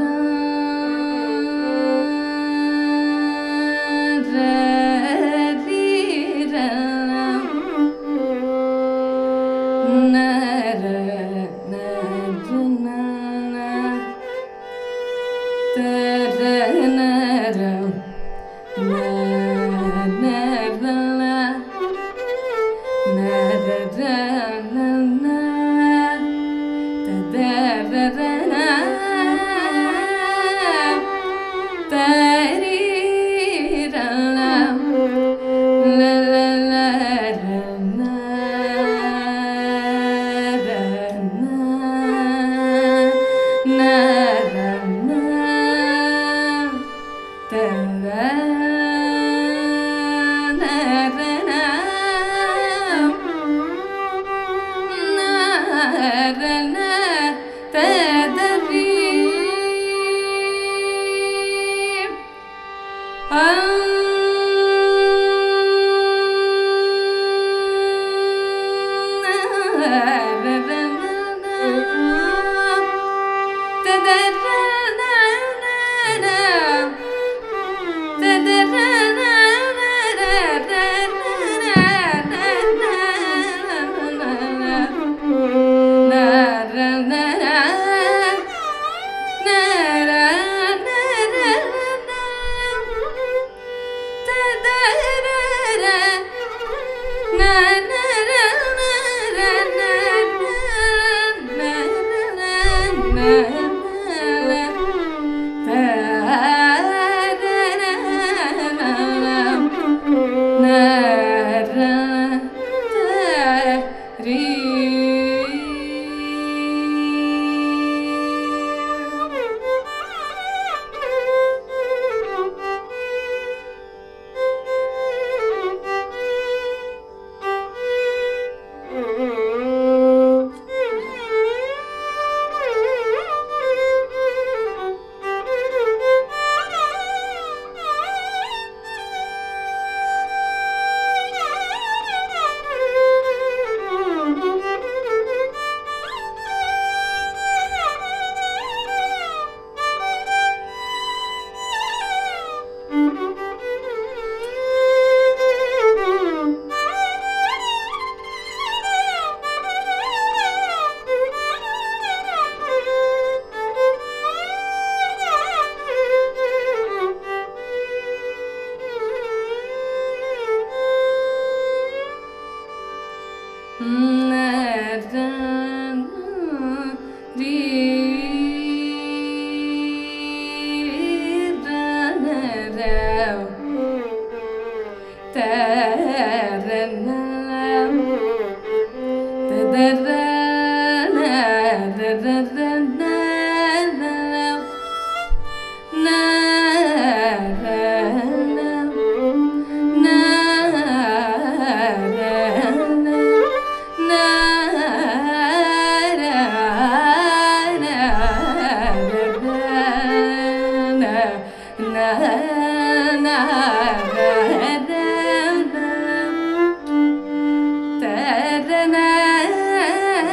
na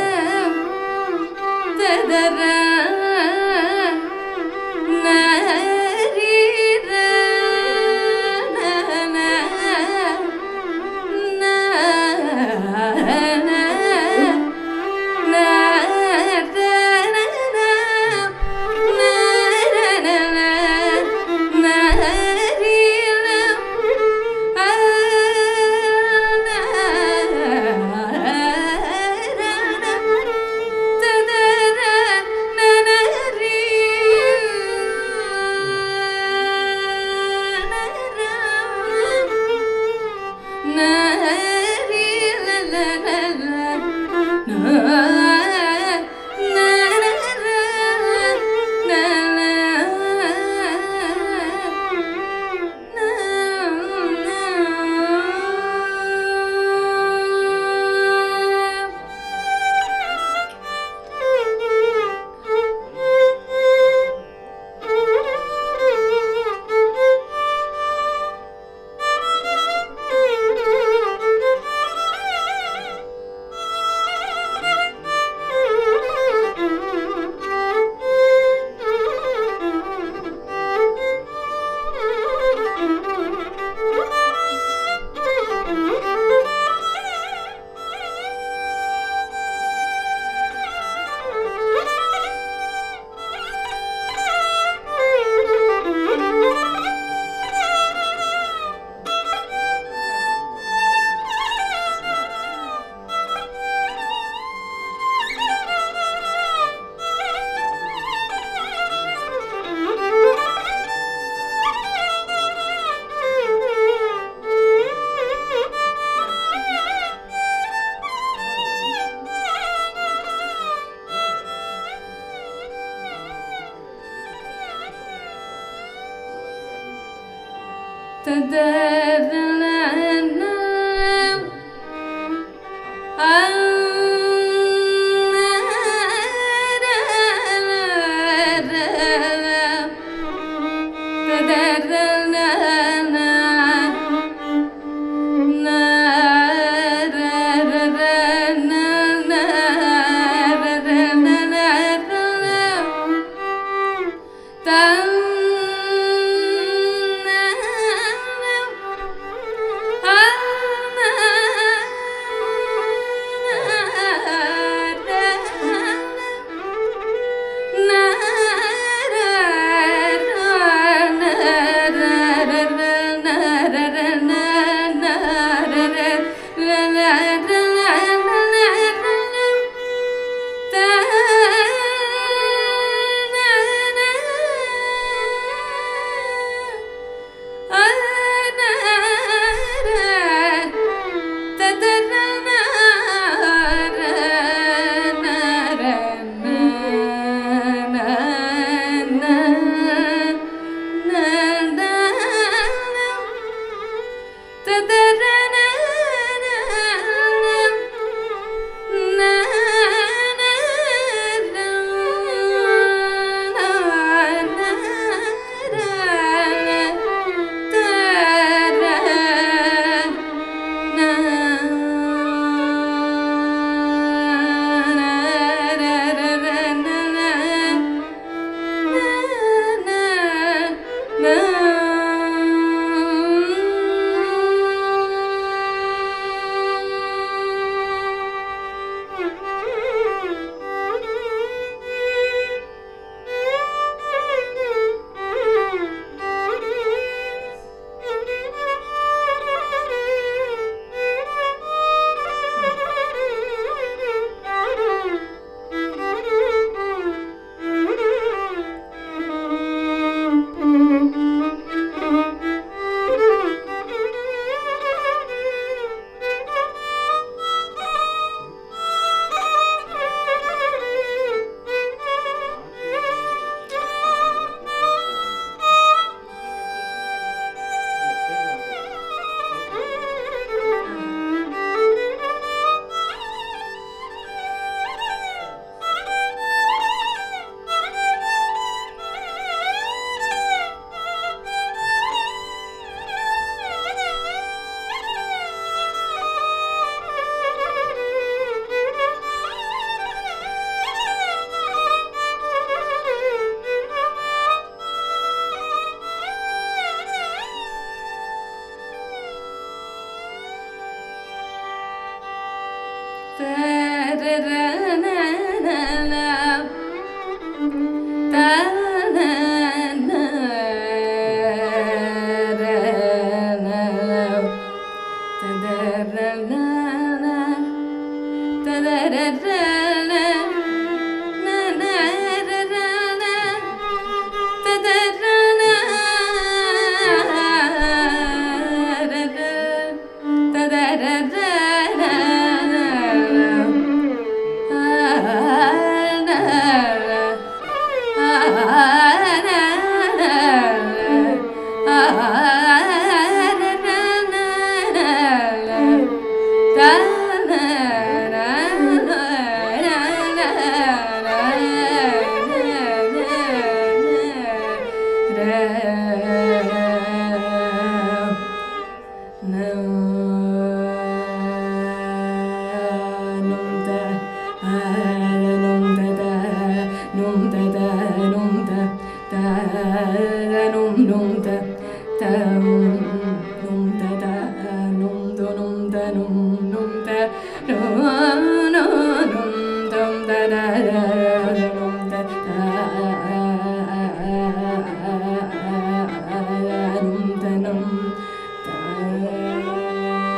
ನುಂ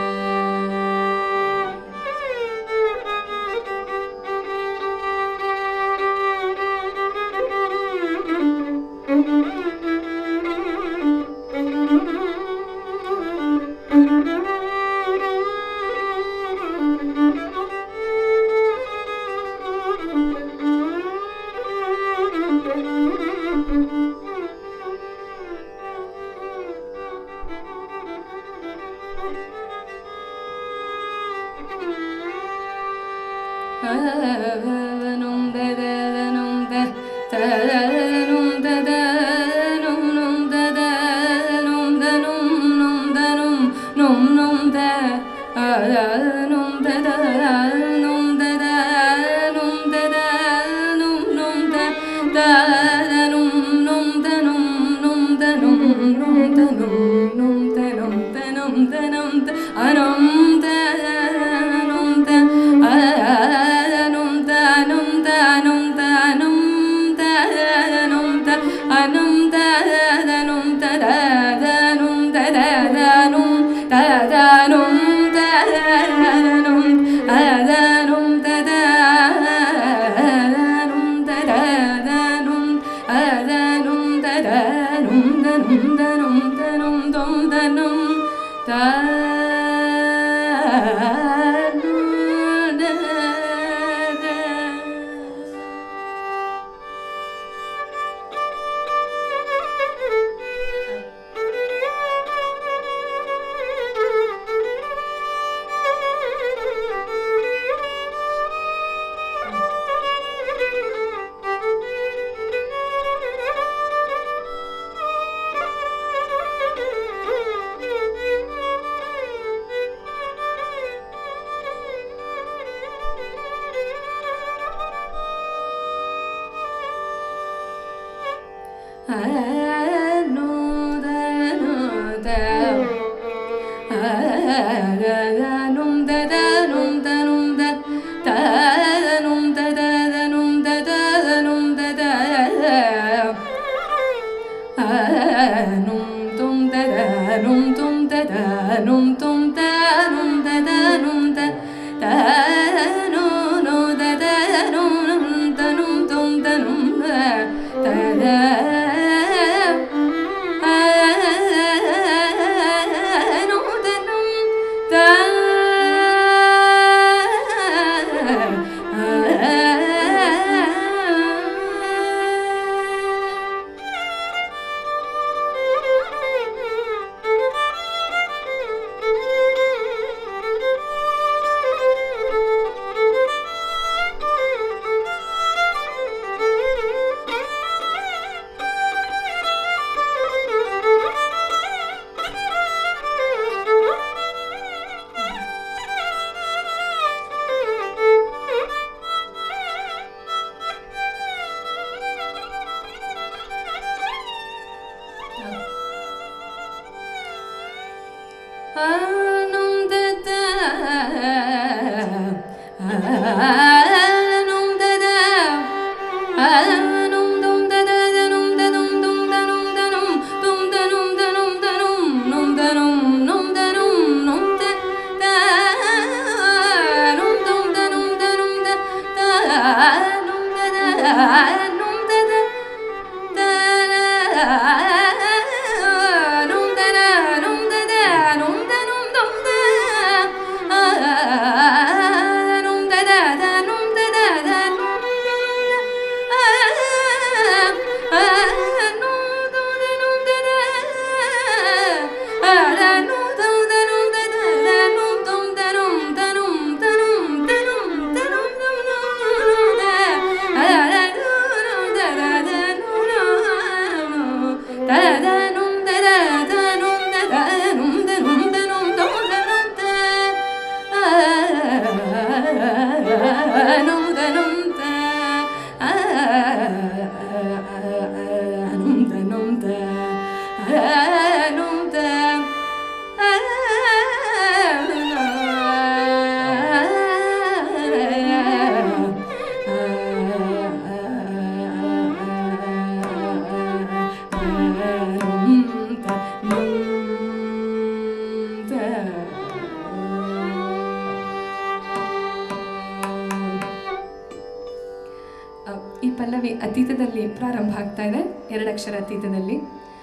ಅ, ಈ ಪಲ್ಲವಿ ಅತೀತದಲ್ಲಿ ಪ್ರಾರಂಭ ಆಗ್ತಾ ಇದೆ ಎರಡಕ್ಷರ ಅತೀತದಲ್ಲಿ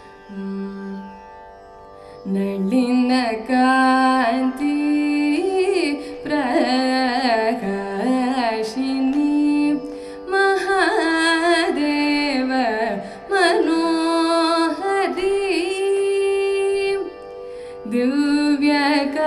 ಹ್ಮ್. ನಳಿನ ಕಾಂತಿ ಪ್ರಕಾಶಿನಿ ಮಹಾದೇವ ಮನೋಹರಿ ದಿವ್ಯ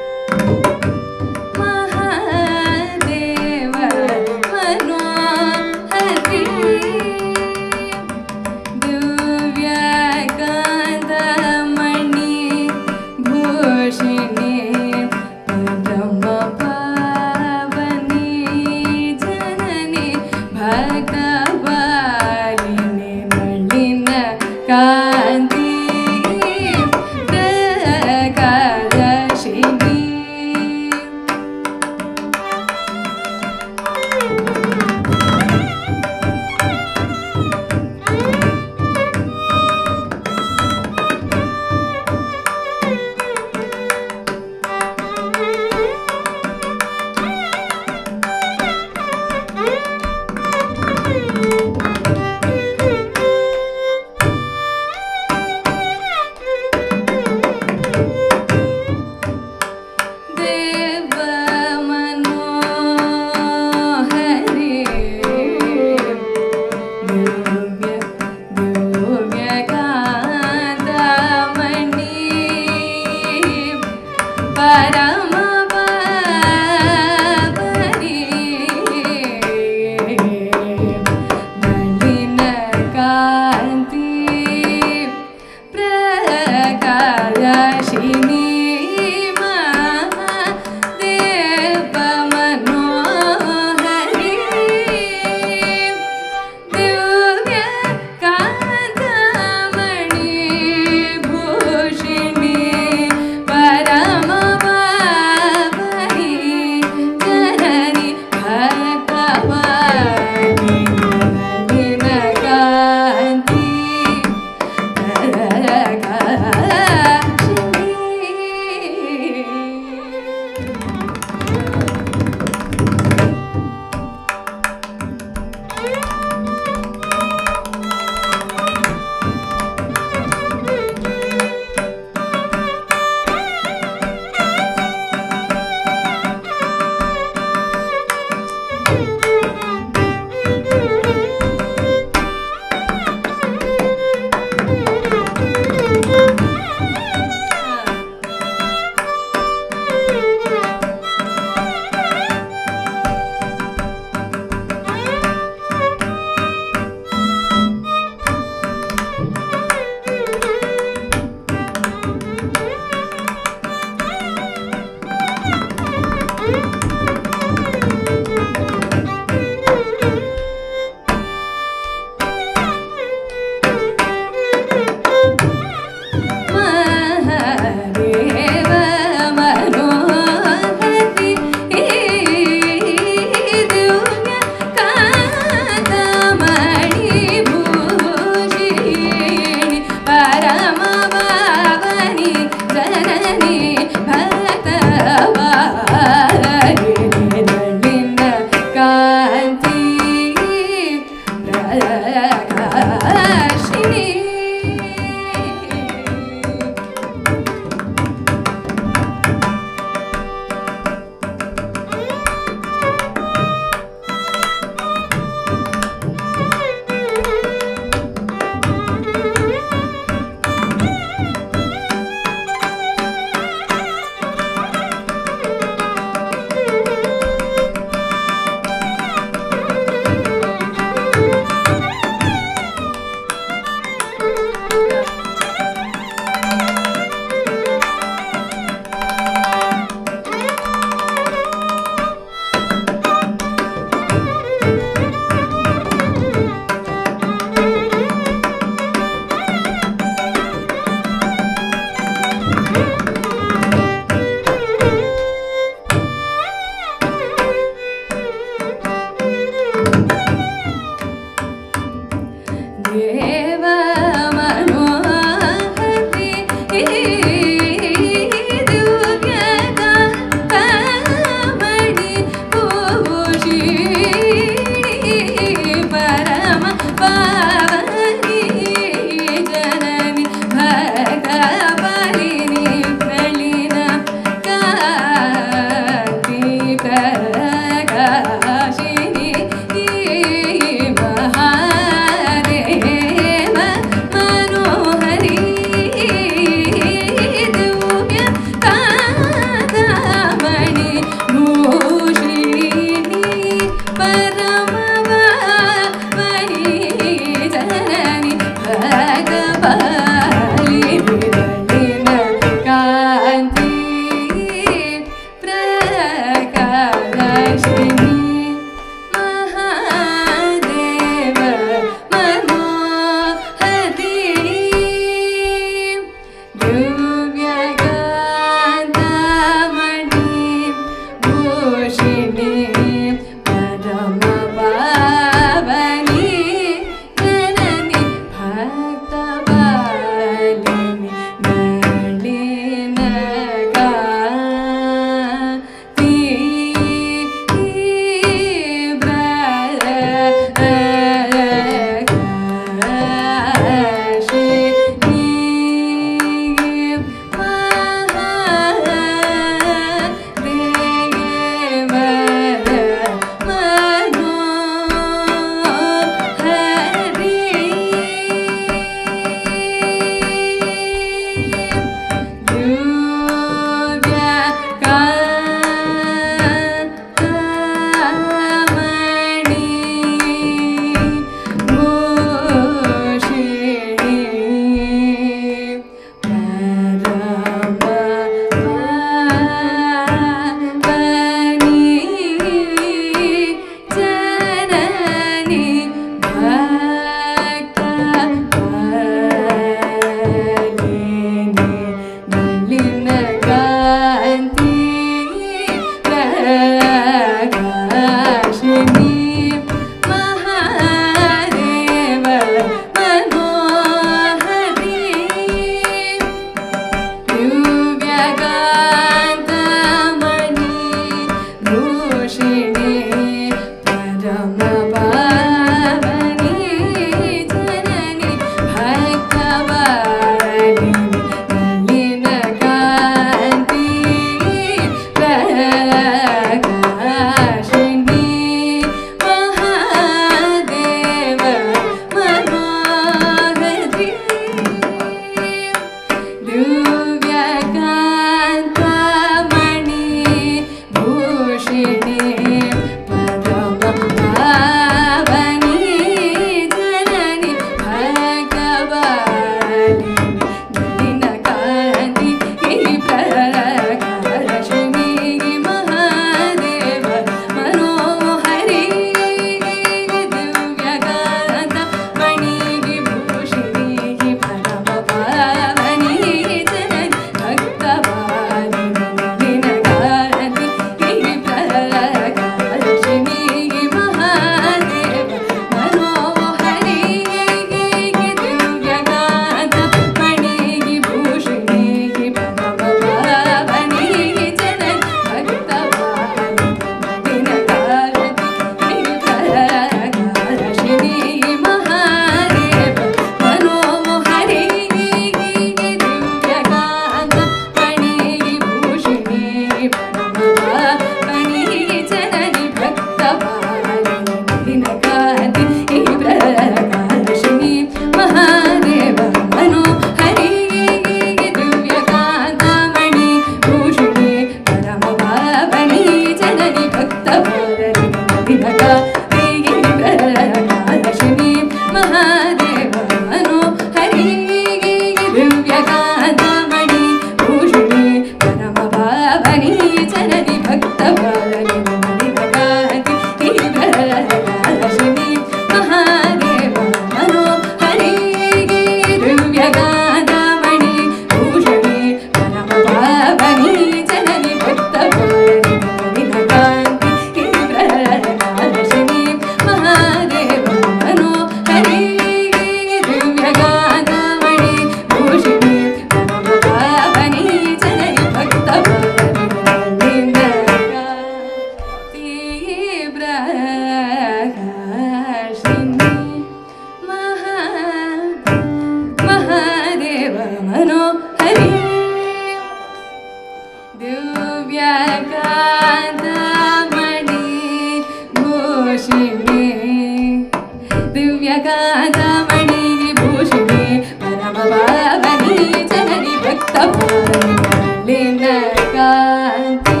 ನಳಿನ ಕಾಂತಿ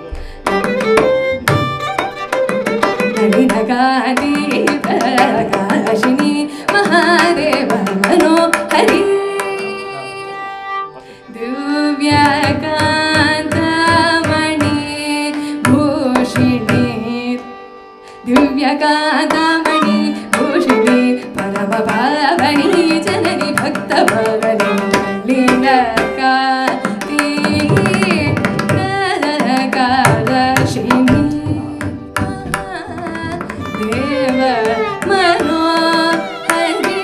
ನಳಿನ ಕಾಂತಿ ಪ್ರಕಾಶಿನಿ ಮಹಾದೇವ ಮನೋಹರಿ ದಿವ್ಯಕಾಂತಮಣಿ ಭೂಷಿಣಿ ದಿವ್ಯಕಾಂತಮಣಿ ಭೂಷಿಣಿ ಪರಮ ಪಾವನಿ ಜನನಿ ಭಕ್ತ ಭವನಿ ಮಲ್ಲಿನ ಕಾಂತಿ ಕಾಲಶಿನಿ ದೇವ ಮನೋಹರಿ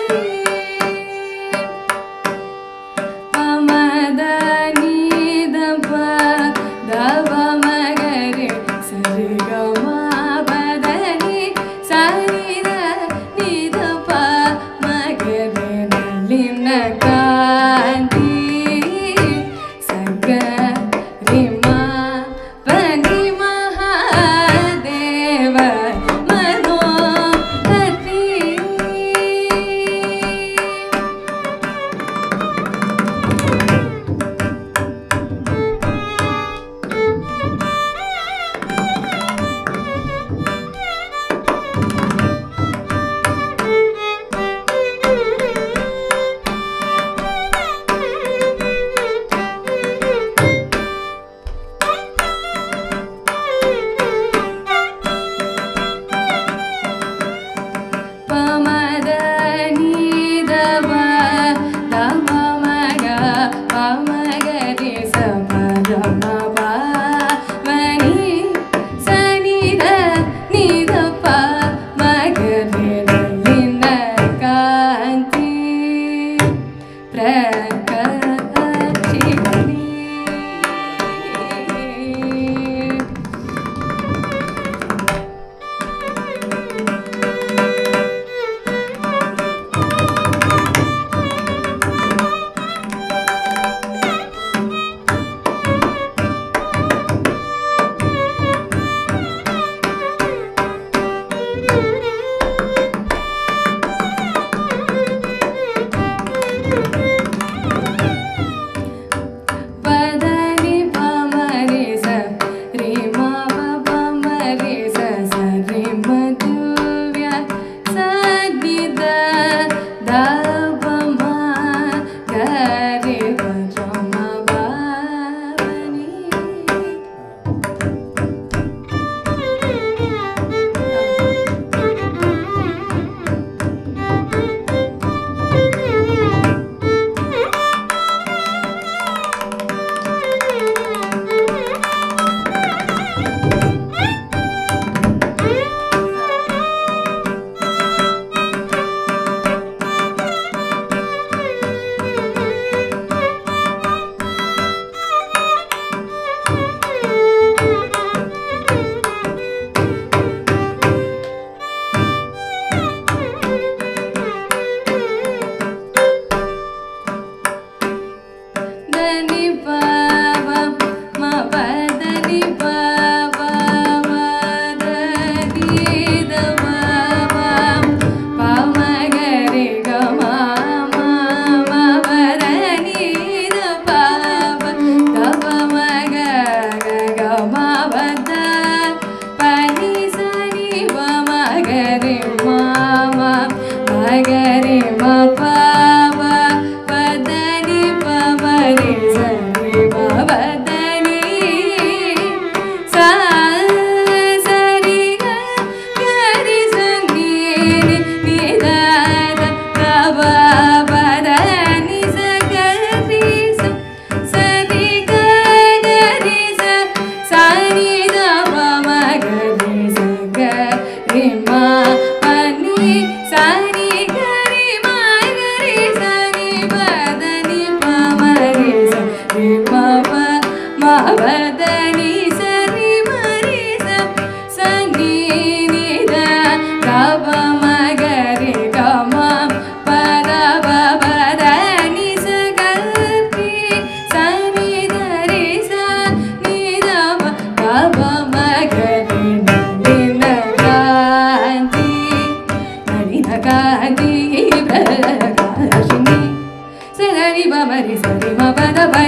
ಪಮದ ನೀದಪ ದವ ಮಗರೆ ಸರಿ ಗಮ ಬದನಿ ಸರಿದ ನಿದಪ ಮಗರೆ ನಲ್ಲಿನ ಕಾಂತಿ ಸಗ ರಿಮ ಪನಿ ಮಹಾದೇವ ಮನೋಹರಿ ಪಮದ ನೀದವ ತಮ ಮಗ ಪಮಗರಿ ಸಮರಮ ಮನಿ ಸನಿದ ನಿದಪ ಮಗರಿ ನಲ್ಲಿನ ಕಾಂತಿ ಪ್ರಕಾಶಿನಿ ಪದನಿ ಪಮರಿ ಸ ರಿ ಮ ಪ ಪಮರಿ ಸ ಸ ರಿ ಮ ದಿವ್ಯ ಸ ನಿ ದ ದ ಪ ಮ ಗ ರಿ ಪ ರ ಮ ಪ ನಿ దని పావ మ పదని పావ మదని దమ పామ గరి గమ మ పదని ద పావ గమ మగ గమ వద పని సని వ మగరి మామ మగరి మ పావ పదని పవరి సరి పవదని సా సరి గరి సంగి నిదాద పవ పదని సగరి సరి గరి స సని ద పమ గరి సగరి మా పని సని గరి మా గరి సని పదని పమరి సరి పవ మా పదని సరి మరి స సని నిద గవ మగరి గమ పద పదని సగరి సని ధరి స నిద గవ మగరి నలిన కాంతి నలిన కాంతి ప్రకాశిని సరి బమరి సరి మ పద ప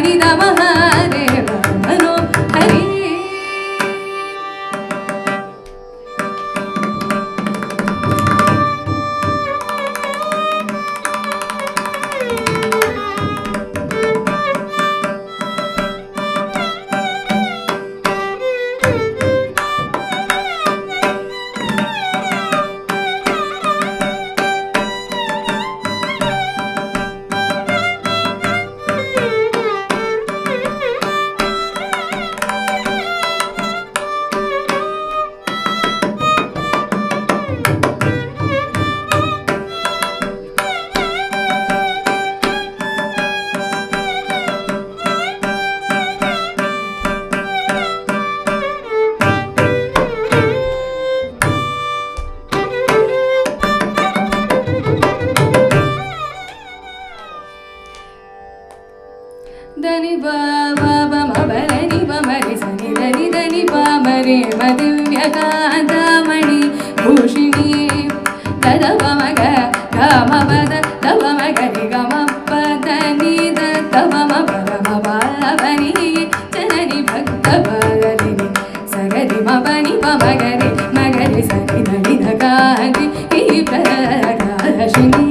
దని బ బ బ మ బ దని బ మరి సని దని దని బ మరి మ దివ్య కాంతమణి భూషిణి దద బ మ గ గ మ ప ద ద బ మ గ రి గ మ ప ద ని ద ద బ మ ప ద మ ప బ ని జనని భక్త బలిని సగరి మ ప ని ప మ గ రి మ గ రి సని దని ద కాంతి ఈ ప్రకాశిని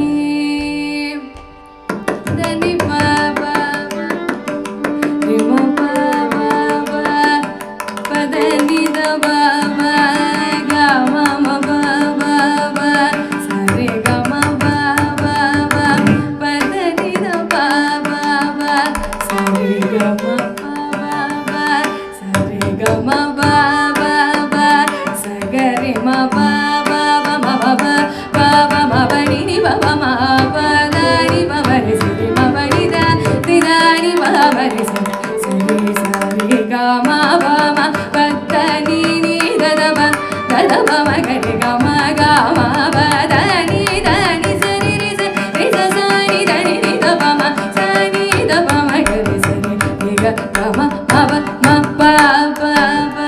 దని ప ప రి మ ప ప ప ప ద ని ద బ మ గ మ మ ప ప ప స రి గ మ ప ప ప ప ద ని ద ప ప ప స రి గ మ ప ప ప స రి గ మ ప ప ప స గ రి మ ప ప ప మ ప ప ప ప మ ప ని ని ప ప మ ప ద ని ప మ రి స రి మ ప ని ద ని ద ని ప మ రి స స రి స రి గ మ ప మ ప ద ని ని ద ద మ ద ద మ మ గ రి గ మ గ మ ప ద ని ద ని స రి రి స రి స స ని ద ని ని ద ప మ స ని ద ప మ గ రి స రి రి గ గ మ మ ప మ ప ప ప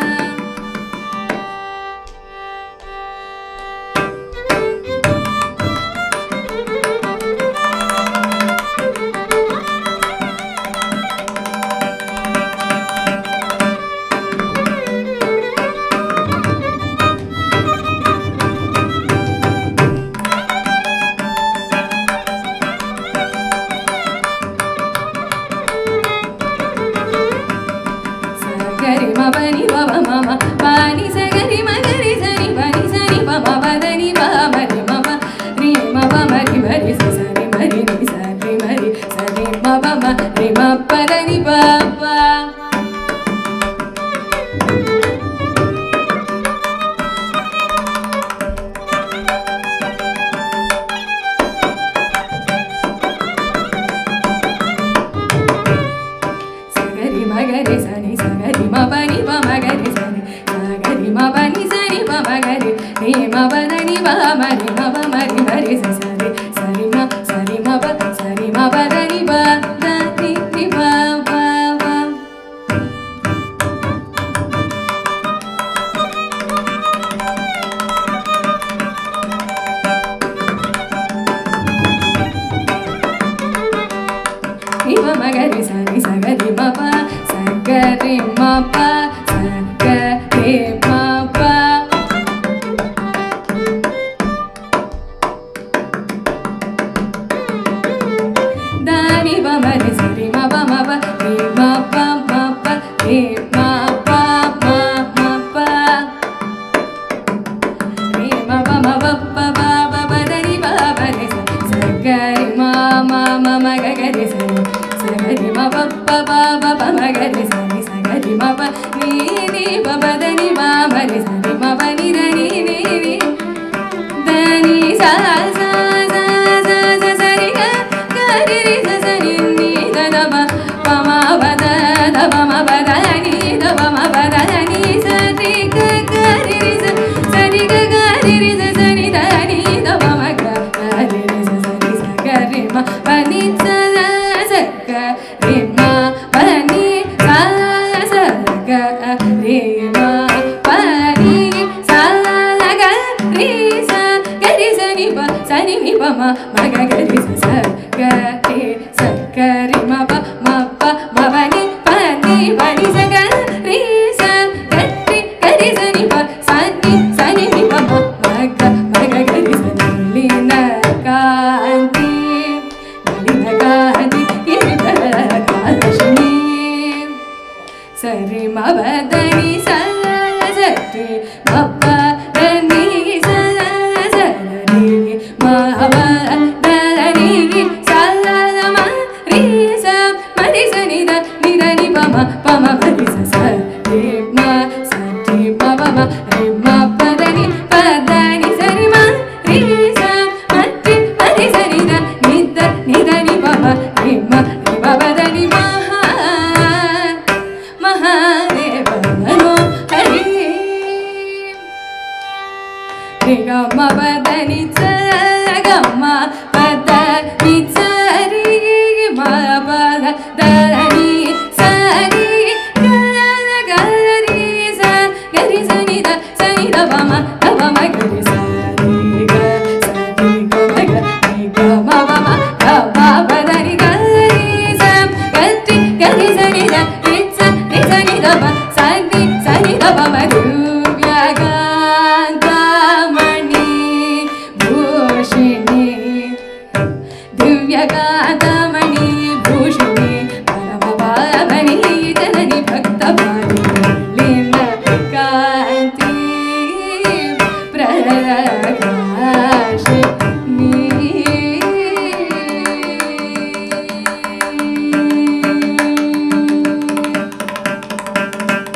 సగరి మ పని మ మ మ మ పాని సగరి మ గరి సని పని సని ప మ ప దని ప మరి మ ప రి మ ప మరి మరి స సరి మరి ని స రి మరి స రి మ ప మ రి మ ప దని ప ప సగరి మగరి సని సగరి మ పని ప మగరి సని సగరి మ పని సని ప మగరి ని మ ప దని ప మరి మ ప మరి మరి స సరి సరి మ సరి మ ప సరి మ ప దని ప ద ని ని ప ప ప ని ప మగరి సని సగరి మ ప సగరి మ ప సగరి మ ప దాని ప మరి సరి మ ప మ ప రి మ ప మ ప రి మ ప మ మ ప రి మ ప మ ప ప ప ప ప ద ని ప ప రి స స గ రి మ మ మ మ గ గ రి స రి స గ రి మ ప ప ప ప ప మ గ రి స రి స గ రి మ ప ని ని ప ప ద ని మ మ రి స రి మ ప ని ద ని ని ని ద ని స స స స స స రి గ గ రి రి స స ని ని ద ద మ ప మ ప ద ద ప మ ప ద ని ద ప మ ప ద ని స రి గ గ రి రి స స రి గ గ రి రి స స ని ద ని ద ప మ గ గ రి రి స స రి స గ రి మ ప ని స ద స గ రి మ ప ని స స గ రి మ ప ని స గ రి స గ రి స ని ప స ని ని ప మ మ గ గ రి స స గ రి స గ రి మ ప మ ప మ ప ని ప ని ప ని స గ రి స గ రి గ రి స ని ప స ని స ని ని ప మ మ గ మ గ గ రి స ని న కాంతి ని న కాంతి ని న కాలక్ష్మి సరి మ బదని స సరి మ ప దని స సరి మ మ ద ని స మ రి స మ రి స ని ద ని ద ని ప మ ప మ ప రి స స రి మ స రి మ ప మ రి మ ప ద ని ప ద ని స రి మ రి స మ రి మ రి స ని ద ని ద ని ద ని ప మ రి మ రి మ ప ద ని మ మహాదేవ మనో హరి రి గ మ ప ద ని స గ మ ప ద ని స రి మ ప ద ద ని ಸರಿ ದ ರಿ ಸ ರಿ ಸರಿ ದ ಪ ಸರಿ ಸರಿ ದ ಪ ಮ ದಿವ್ಯಗಾಂತಮಣಿ ಭೂಷಿಣಿ ದಿವ್ಯಗಾಂತಮಣಿ ಭೂಷಿಣಿ ಪರಮ ಪಾವನಿ ಜನನಿ ಭಕ್ತ ಪಾಲಿನ ಕಾಂತಿ ಪ್ರಕಾಶಿನಿ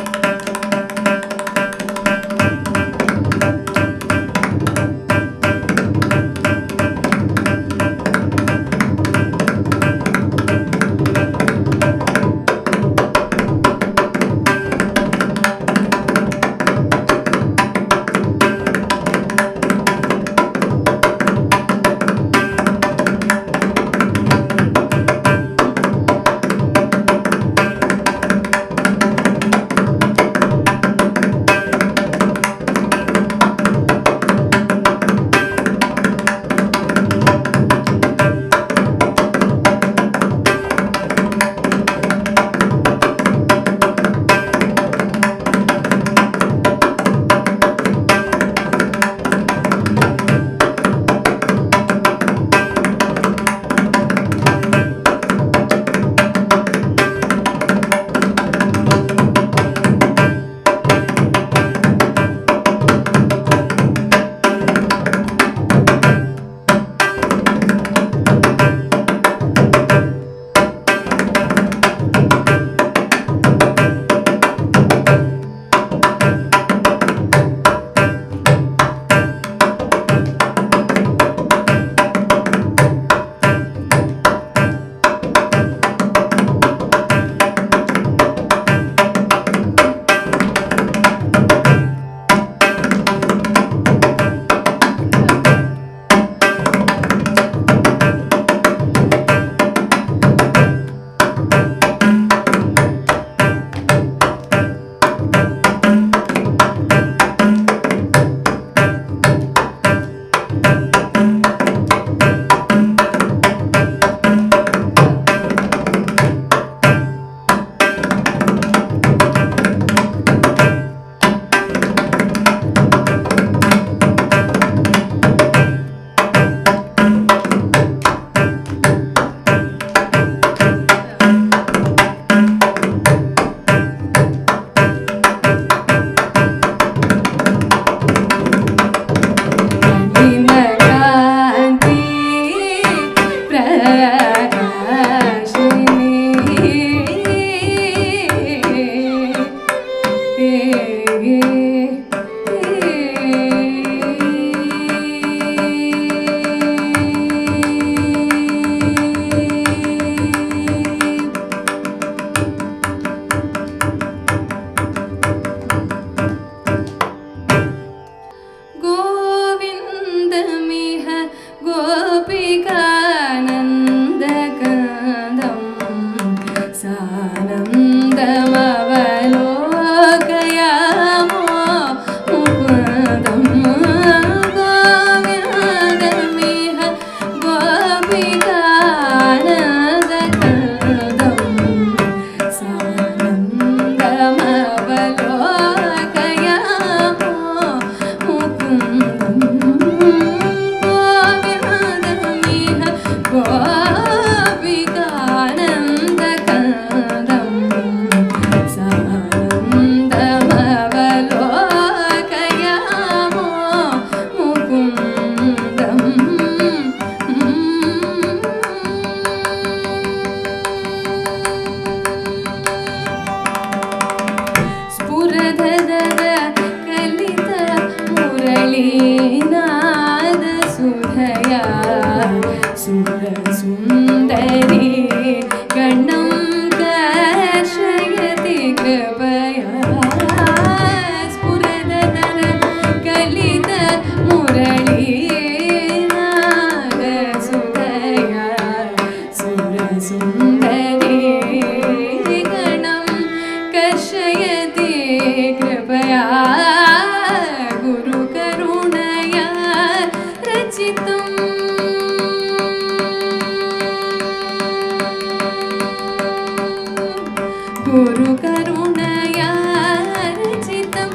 गुरुकरुणया रचितं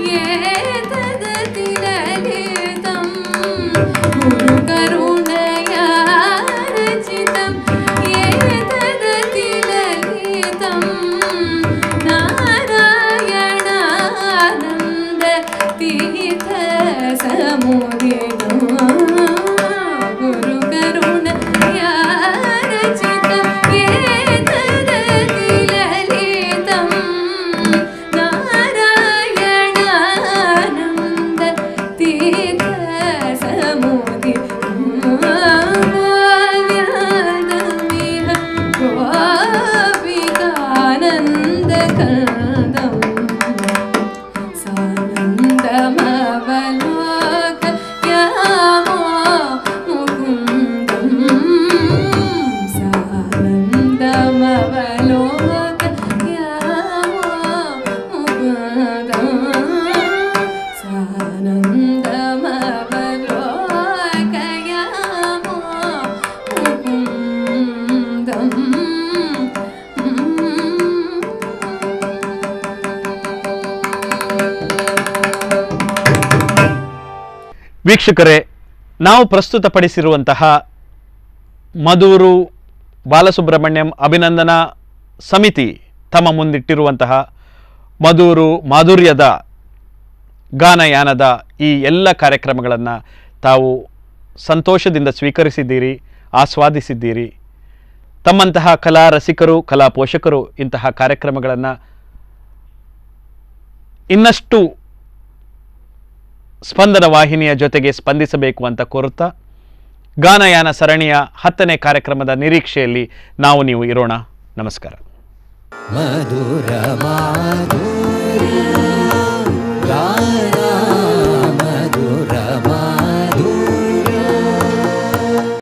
एतदतिललितं गुरुकरुणया रचितं एतदतिललितं नारायणानन्द तीर्थसमुदितं गुरुकरुणया रचितं एतदतिललितं नारायणानन्द तीर्थसमुदितं बाल्यादमिह गोपिकानन्दकन्दम् सानन्दमवलोक यामो मुकुन्दम् सानन्दमवलोक यामो मुकुन्दम् सानन्दमवलोक यामो ವೀಕ್ಷಕರೇ ನಾವು ಪ್ರಸ್ತುತಪಡಿಸಿರುವಂತಹ ಮಧೂರು ಬಾಲಸುಬ್ರಹ್ಮಣ್ಯಂ ಅಭಿನಂದನಾ ಸಮಿತಿ ತಮ್ಮ ಮುಂದಿಟ್ಟಿರುವಂತಹ ಮಧೂರು ಮಾಧುರ್ಯದ ಗಾನಯಾನದ ಈ ಎಲ್ಲ ಕಾರ್ಯಕ್ರಮಗಳನ್ನು ತಾವು ಸಂತೋಷದಿಂದ ಸ್ವೀಕರಿಸಿದ್ದೀರಿ ಆಸ್ವಾದಿಸಿದ್ದೀರಿ ತಮ್ಮಂತಹ ಕಲಾ ರಸಿಕರು ಕಲಾ ಪೋಷಕರು ಇಂತಹ ಕಾರ್ಯಕ್ರಮಗಳನ್ನು ಇನ್ನಷ್ಟು ಸ್ಪಂದನ ವಾಹಿನಿಯ ಜೊತೆಗೆ ಸ್ಪಂದಿಸಬೇಕು ಅಂತ ಕೋರುತ್ತಾ ಗಾನಯಾನ ಸರಣಿಯ ಹತ್ತನೇ ಕಾರ್ಯಕ್ರಮದ ನಿರೀಕ್ಷೆಯಲ್ಲಿ ನಾವು ನೀವು ಇರೋಣ ನಮಸ್ಕಾರ ಮಧುರ ಮಾಧುರ್ಯ ಗಾನ